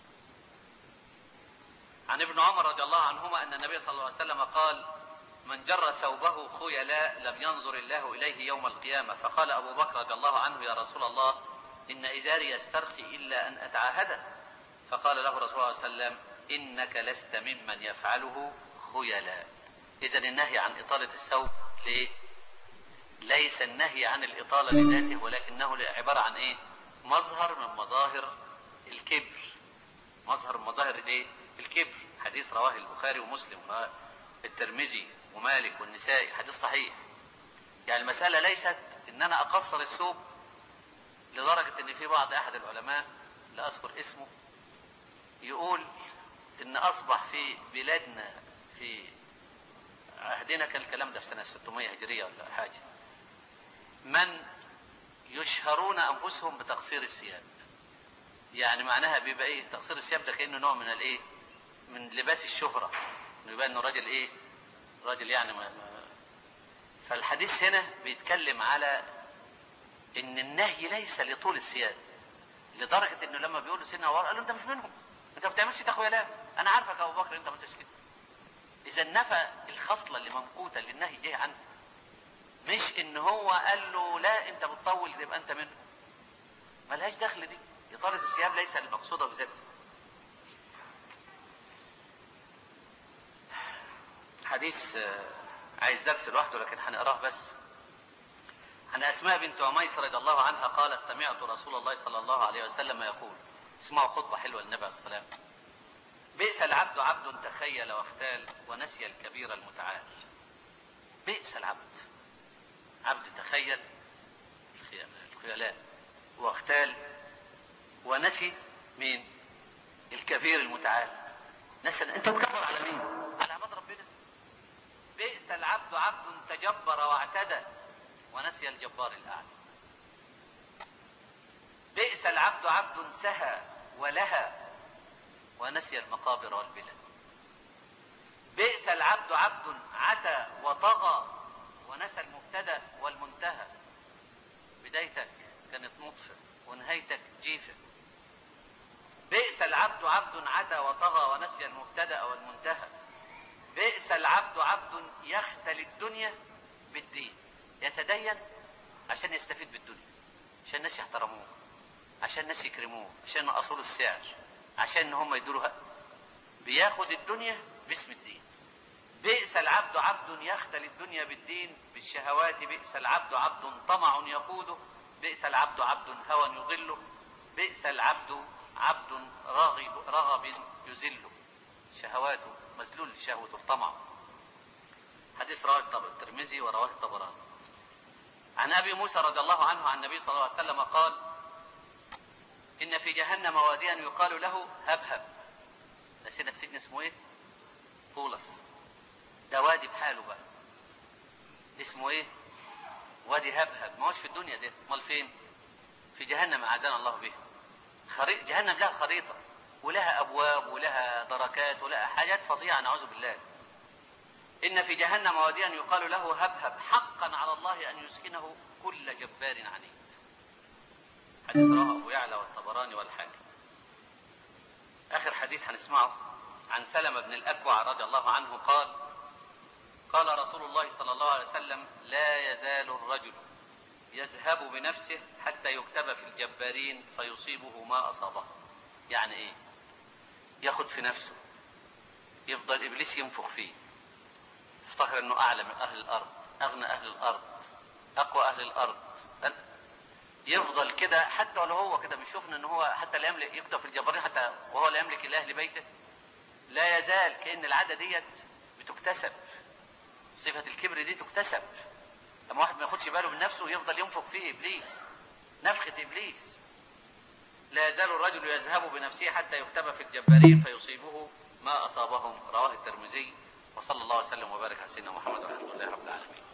عن ابن عمر رضي الله عنهما ان النبي صلى الله عليه وسلم قال من جر ثوبه خيلاء لم ينظر الله اليه يوم القيامه فقال ابو بكر رضي الله عنه يا رسول الله ان ازاري يسترخي الا ان اتعاهده فقال له رسول الله صلى الله عليه وسلم انك لست ممن يفعله خيلاء اذا النهي عن اطاله الثوب ليه ليس النهي عن الاطاله لذاته ولكنه عباره عن ايه مظهر من مظاهر الكبر مظهر من مظاهر الايه الكبر حديث رواه البخاري ومسلم والترمذي ومالك والنسائي حديث صحيح يعني المسألة ليست ان انا اقصر الثوب لدرجة ان في بعض احد العلماء لا اذكر اسمه يقول ان اصبح في بلادنا في عهدنا كان الكلام ده في سنة 600 هجرية ولا حاجة من يشهرون انفسهم بتقصير الثياب يعني معناها بيبقى ايه تقصير الثياب ده كانه نوع من الايه من لباس الشهرة انه يبقى انه راجل ايه راجل يعني ما ما فالحديث هنا بيتكلم على ان النهي ليس لطول الثياب لدرجة انه لما بيقولوا سيدنا عمر قال له انت مش منهم انت ما بتعملش ده يا انا عارفك يا ابو بكر انت ما انتش كده اذا نفى الخصلة اللي ممقوتة اللي النهي جه عنه مش ان هو قال له لا انت بتطول يبقى انت منهم ملهاش دخل دي اطالة الثياب ليس المقصودة بذاته حديث عايز درس لوحده لكن هنقراه بس عن اسماء بنت عميس رضي الله عنها قالت سمعت رسول الله صلى الله عليه وسلم يقول اسمعوا خطبه حلوه للنبي عليه السلام بئس العبد عبد تخيل واختال ونسي الكبير المتعال بئس العبد عبد تخيل الخيلاء واختال ونسي مين الكبير المتعال نسي انت مكبر على مين على عباد ربنا بئس العبد عبد تجبر واعتدى ونسي الجبار الاعلى بئس العبد عبد سهى ولهى ونسي المقابر والبلاد بئس العبد عبد عتى وطغى ونسى المبتدا والمنتهى بدايتك كانت نطفه ونهايتك جيفه بئس العبد عبد عتى وطغى ونسي المبتدا والمنتهى بئس العبد عبد يختل الدنيا بالدين يتدين عشان يستفيد بالدنيا عشان الناس يحترموه عشان الناس يكرموه عشان ينقصوا له السعر عشان ان هم يدوا له بياخد الدنيا باسم الدين بئس العبد عبد يختل الدنيا بالدين بالشهوات بئس العبد عبد طمع يقوده بئس العبد عبد هوى يضله بئس العبد عبد راغب رغب يذله شهواته مذلول لشهوته الطمع حديث رواه الترمذي ورواه الطبراني عن ابي موسى رضي الله عنه عن النبي صلى الله عليه وسلم قال ان في جهنم واديا يقال له هبهب نسينا السجن اسمه ايه طولس ده وادي بحاله بقى اسمه ايه وادي هبهب ما هوش في الدنيا ده امال فين في جهنم اعاذنا الله به خريطة جهنم لها خريطة ولها أبواب ولها دركات ولها حاجات فظيعة نعوذ بالله إن في جهنم واديا يقال له هبهب حقا على الله أن يسكنه كل جبار عنيد حديث رواه أبو يعلى والطبراني والحاكم آخر حديث هنسمعه عن سلمة بن الأكوع رضي الله عنه قال قال رسول الله صلى الله عليه وسلم لا يزال الرجل يذهب بنفسه حتى يكتب في الجبارين فيصيبه ما أصابه يعني إيه ياخد في نفسه يفضل إبليس ينفخ فيه يفتخر أنه أعلى من أهل الأرض أغنى أهل الأرض أقوى أهل الأرض يفضل كده حتى ولو هو كده بيشوفنا ان هو حتى لا يملك يكتب في الجبارين حتى وهو لا يملك الا اهل بيته لا يزال كان العاده ديت بتكتسب صفه الكبر دي تكتسب لما واحد ما ياخدش باله من نفسه يفضل ينفخ فيه ابليس نفخه ابليس لا يزال الرجل يذهب بنفسه حتى يكتب في الجبارين فيصيبه ما اصابهم رواه الترمذي وصلى الله وسلم وبارك على سيدنا محمد والحمد لله رب العالمين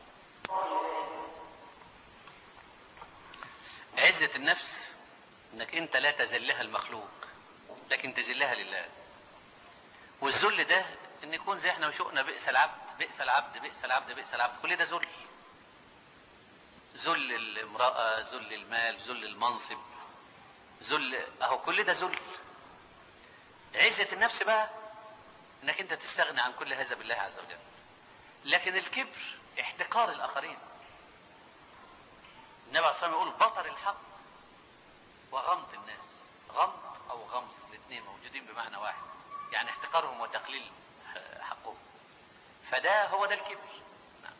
عزة النفس انك انت لا تذلها المخلوق لكن تذلها لله والذل ده ان يكون زي احنا وشوقنا بئس العبد بئس العبد بئس العبد بئس العبد كل ده ذل ذل الامرأة ذل المال ذل المنصب ذل اهو كل ده ذل عزة النفس بقى انك انت تستغني عن كل هذا بالله عز وجل لكن الكبر احتقار الاخرين النبي عليه الصلاه والسلام يقول بطر الحق وغمط الناس غمط او غمص الاثنين موجودين بمعنى واحد يعني احتقارهم وتقليل حقهم فده هو ده الكبر نعم.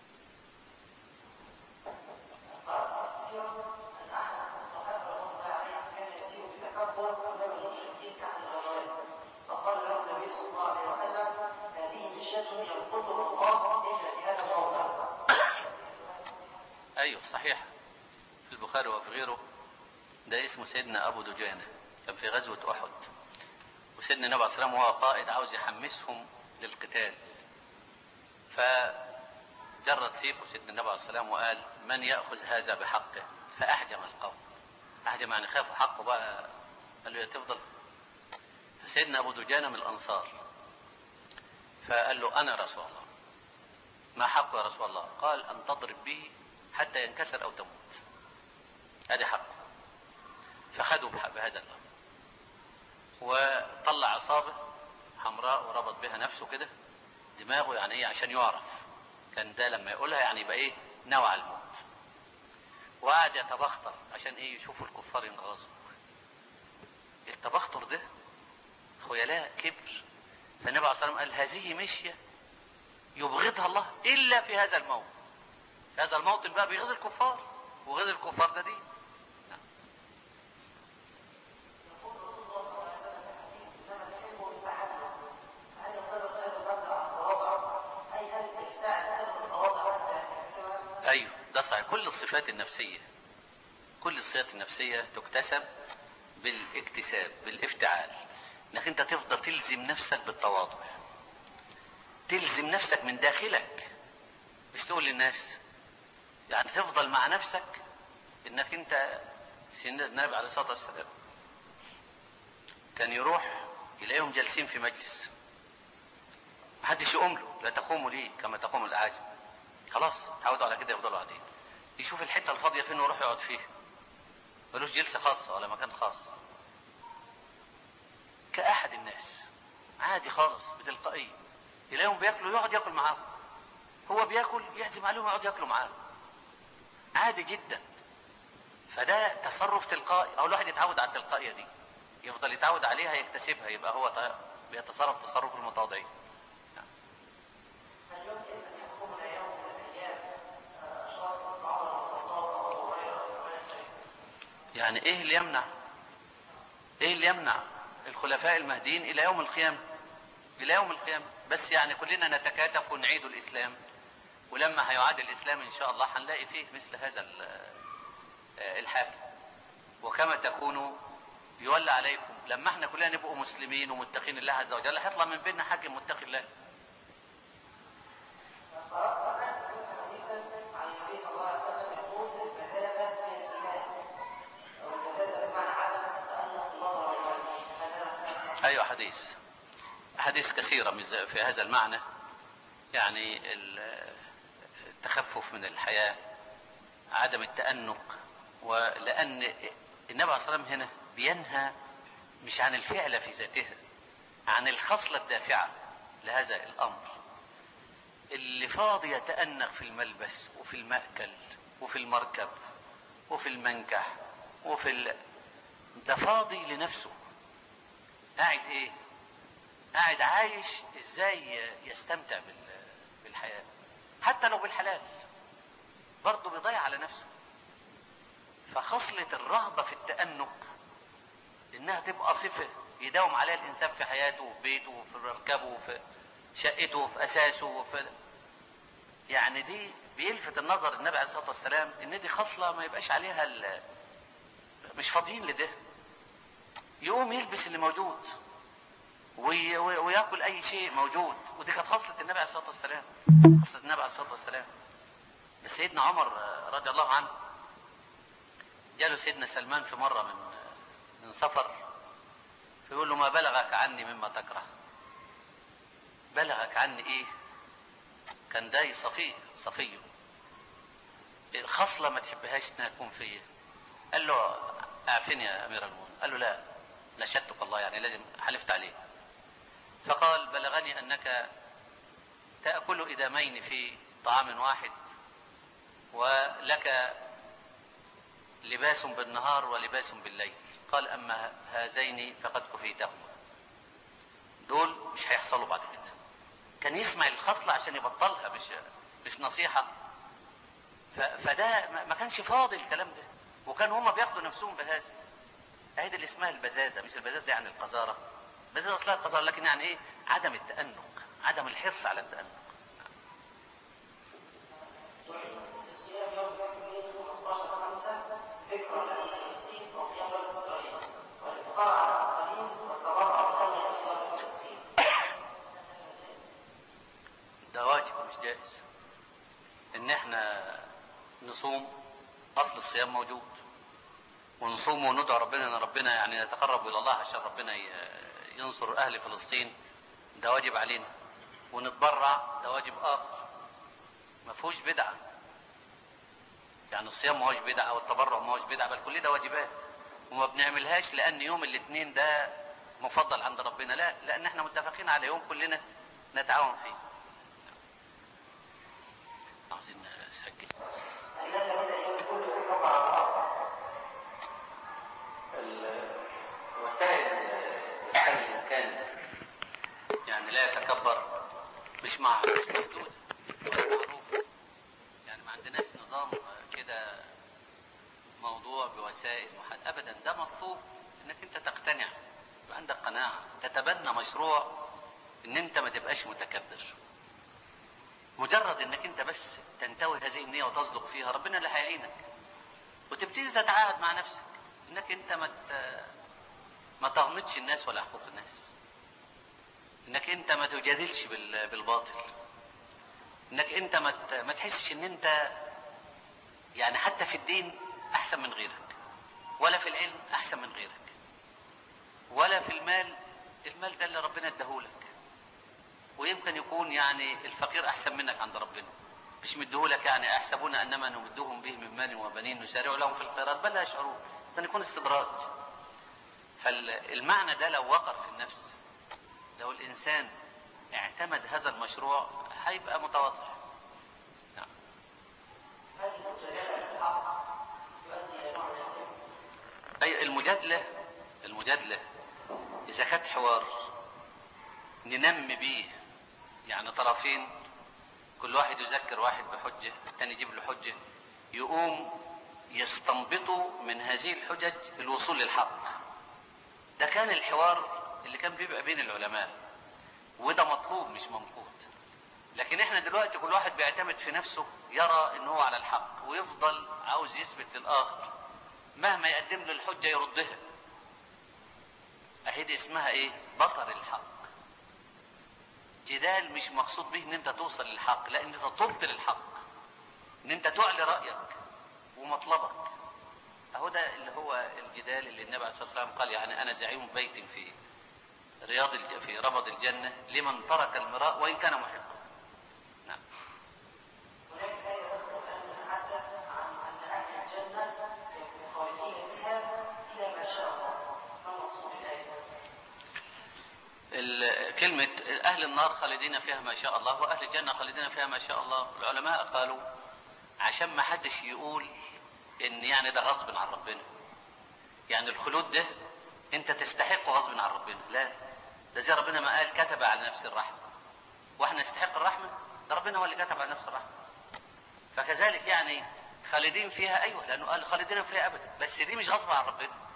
فقال له النبي صلى الله عليه وسلم هذه مشية ينقضها الله إلا في هذا الموضع ايوه صحيح في البخاري وفي غيره ده اسمه سيدنا ابو دجانه كان في غزوه احد وسيدنا النبي عليه الصلاه والسلام وهو قائد عاوز يحمسهم للقتال فجرد سيفه سيدنا النبي عليه الصلاه والسلام وقال من ياخذ هذا بحقه فاحجم القوم احجم يعني خافوا حقه بقى قال له يا تفضل فسيدنا ابو دجانه من الانصار فقال له انا رسول الله ما حقه يا رسول الله قال ان تضرب به حتى ينكسر او تموت ادي حقه فخدوا بح- بهذا الامر وطلع عصابه حمراء وربط بها نفسه كده دماغه يعني ايه عشان يعرف كان ده لما يقولها يعني يبقى ايه نوى على الموت وقعد يتبختر عشان ايه يشوفوا الكفار ينغصوا التبختر ده خيلاء كبر فالنبي عليه الصلاه والسلام قال هذه مشيه يبغضها الله الا في هذا الموت في هذا الموطن بقى بيغيظ الكفار وغيظ الكفار ده دين نعم. يقول رسول الله صلى الله عليه وسلم في الحديث انما الحلم بالتحلم هل ينطبق هذا المبدا على التواضع اي هل الافتاء سبب التواضع حتى يكتسبها ايوه ده صحيح كل الصفات النفسيه كل الصفات النفسيه تكتسب بالاكتساب بالافتعال انك انت تفضل تلزم نفسك بالتواضع تلزم نفسك من داخلك مش تقول للناس يعني تفضل مع نفسك انك انت سيدنا النبي عليه الصلاه والسلام كان يروح يلاقيهم جالسين في مجلس محدش يقوم له لا تقوموا ليه كما تقوم الاعاجم خلاص اتعودوا على كده يفضلوا قاعدين يشوف الحته الفاضيه فين ويروح يقعد فيها ملوش جلسه خاصه ولا مكان خاص كأحد الناس عادي خالص بتلقائيه يلاقيهم بياكلوا يقعد ياكل معاهم هو بياكل يعزم عليهم يقعد ياكلوا معاه عادي جدا فده تصرف تلقائي او الواحد يتعود على التلقائيه دي يفضل يتعود عليها يكتسبها يبقى هو ط- بيتصرف تصرف المتواضعين هل يمكن ان يكون يوم من الايام آه، اشخاص مثل عمر بن الخطاب او ابو هريره او سلمان الفارسي يعني ايه اللي يمنع ايه اللي يمنع الخلفاء المهديين الى يوم القيامه الى يوم القيامه بس يعني كلنا نتكاتف ونعيد الاسلام ولما هيعاد الاسلام ان شاء الله هنلاقي فيه مثل هذا ال- آه، الحال وكما تكونوا يولى عليكم لما احنا كلنا نبقوا مسلمين ومتقين الله عز وجل هيطلع من بيننا حاكم متقي الله قرات سمعت جزء حديثا عن النبي صلى الله عليه وسلم يقول البذاذه من الايمان او البذاذه بمعنى عدم تالق النظر والقلب هذا ايوه حديث احاديث كثيره مز- في هذا المعنى يعني ال- التخفف من الحياه عدم التانق ولان النبي عليه الصلاه والسلام هنا بينهى مش عن الفعل في ذاتها عن الخصله الدافعه لهذا الامر اللي فاضي يتأنق في الملبس وفي المأكل وفي المركب وفي المنكح وفي ال... ده فاضي لنفسه قاعد ايه قاعد عايش ازاي يستمتع بال- بالحياة حتى لو بالحلال برضه بيضيع على نفسه فخصلة الرغبة في التأنق انها تبقى صفة يداوم عليها الانسان في حياته وفي بيته وفي مركبه وفي شقته وفي اساسه وفي يعني دي بيلفت النظر النبي عليه الصلاه والسلام ان دي خصله ما يبقاش عليها ال- مش فاضيين لده يقوم يلبس اللي موجود وي- وي- وياكل اي شيء موجود ودي كانت خصله النبي عليه الصلاه والسلام خصله النبي عليه الصلاه والسلام بس سيدنا عمر آه، رضي الله عنه جاله سيدنا سلمان في مره من آه، من سفر فيقول له ما بلغك عني مما تكره بلغك عني ايه كان ده صفي صفيه الخصلة ما تحبهاش انها تكون فيا قال له اعفني يا امير المؤمنين قال له لا نشدتك الله يعني لازم حلفت عليه فقال بلغني انك تاكل ادامين في طعام واحد ولك لباس بالنهار ولباس بالليل قال اما هذين فقد كفيتهما دول مش هيحصلوا بعد كده كان يسمع الخصلة عشان يبطلها مش مش نصيحة ف- فده ما- ما كانش فاضي الكلام ده وكان هما بياخدوا نفسهم بهذا هي دي اللي اسمها البزازة مش البزازة يعني القذارة البزازة اصلها القذارة لكن يعني ايه عدم التأنق عدم الحرص على التأنق تعيد الصيام يوم الاثنين 15 5 ذكرى لأهل فلسطين وقيام بلد إسرائيل والإفطار على الأقاليم والتبرع بخدمة أطفال فلسطين ده واجب مش جائز ان احنا نصوم اصل الصيام موجود ونصوم وندعو ربنا ان ربنا يعني نتقرب الى الله عشان ربنا ي- ينصر اهل فلسطين ده واجب علينا ونتبرع ده واجب اخر ما فيهوش بدعه يعني الصيام ما هوش بدعه والتبرع ما هوش بدعه بل كل ده واجبات وما بنعملهاش لان يوم الاثنين ده مفضل عند ربنا لا لان احنا متفقين على يوم كلنا نتعاون فيه عاوزين نسجل الناس من اليوم كله يتكبر على الآخر وسائل الحل الإنساني يعني لا يتكبر مش مع مش محدودة ولا معروفة يعني ما عندناش نظام كده موضوع بوسائل محد أبدا ده مطلوب إنك أنت تقتنع يبقى عندك قناعة تتبنى مشروع إن أنت ما تبقاش متكبر مجرد إنك أنت بس تنتوي هذه النية وتصدق فيها ربنا اللي هيعينك وتبتدي تتعاهد مع نفسك انك انت ما ت- ما تغمضش الناس ولا حقوق الناس انك انت ما تجادلش بال- بالباطل انك انت ما ت- ما تحسش ان انت يعني حتى في الدين احسن من غيرك ولا في العلم احسن من غيرك ولا في المال المال ده اللي ربنا اداهولك ويمكن يكون يعني الفقير احسن منك عند ربنا مش مديهولك يعني يحسبون انما نمدهم به من مال وبنين نسارع لهم في الخيرات بل لا يشعرون ده يكون استدراج فالمعنى ده لو وقر في النفس لو الانسان اعتمد هذا المشروع هيبقى متواضع نعم هذه المجادلة في الحق يؤدي إلى نوع من الكبر أي المجادلة المجادلة إذا كانت حوار ننمي بيه يعني طرفين كل واحد يذكر واحد بحجة الثاني يجيب له حجة يقوم يستنبطوا من هذه الحجج الوصول للحق ده كان الحوار اللي كان بيبقى بين العلماء وده مطلوب مش منقوط لكن احنا دلوقتي كل واحد بيعتمد في نفسه يرى ان هو على الحق ويفضل عاوز يثبت للاخر مهما يقدم له الحجة يردها اهي دي اسمها ايه بطر الحق جدال مش مقصود به ان انت توصل للحق لا ان انت تبطل الحق ان انت تعلي رايك ومطلبك اهو ده اللي هو الجدال اللي النبي عليه الصلاه والسلام قال يعني انا زعيم بيت في رياض الج... في ربض الجنه لمن ترك المراء وان كان محبا نعم هناك آية في القرآن تتحدث عن أن أهل الجنة يكونوا خالدين فيها إلى ما شاء الله ما المقصود بالآية؟ ال- كلمة أهل النار خالدين فيها ما شاء الله وأهل الجنة خالدين فيها ما شاء الله العلماء قالوا عشان ما حدش يقول إن يعني ده غصب عن ربنا يعني الخلود ده أنت تستحقه غصب عن ربنا لا ده زي ربنا ما قال كتب على نفسه الرحمة وإحنا نستحق الرحمة ده ربنا هو اللي كتب على نفسه الرحمة فكذلك يعني خالدين فيها أيوه لأنه قال خالدين فيها أبدا بس دي مش غصب عن ربنا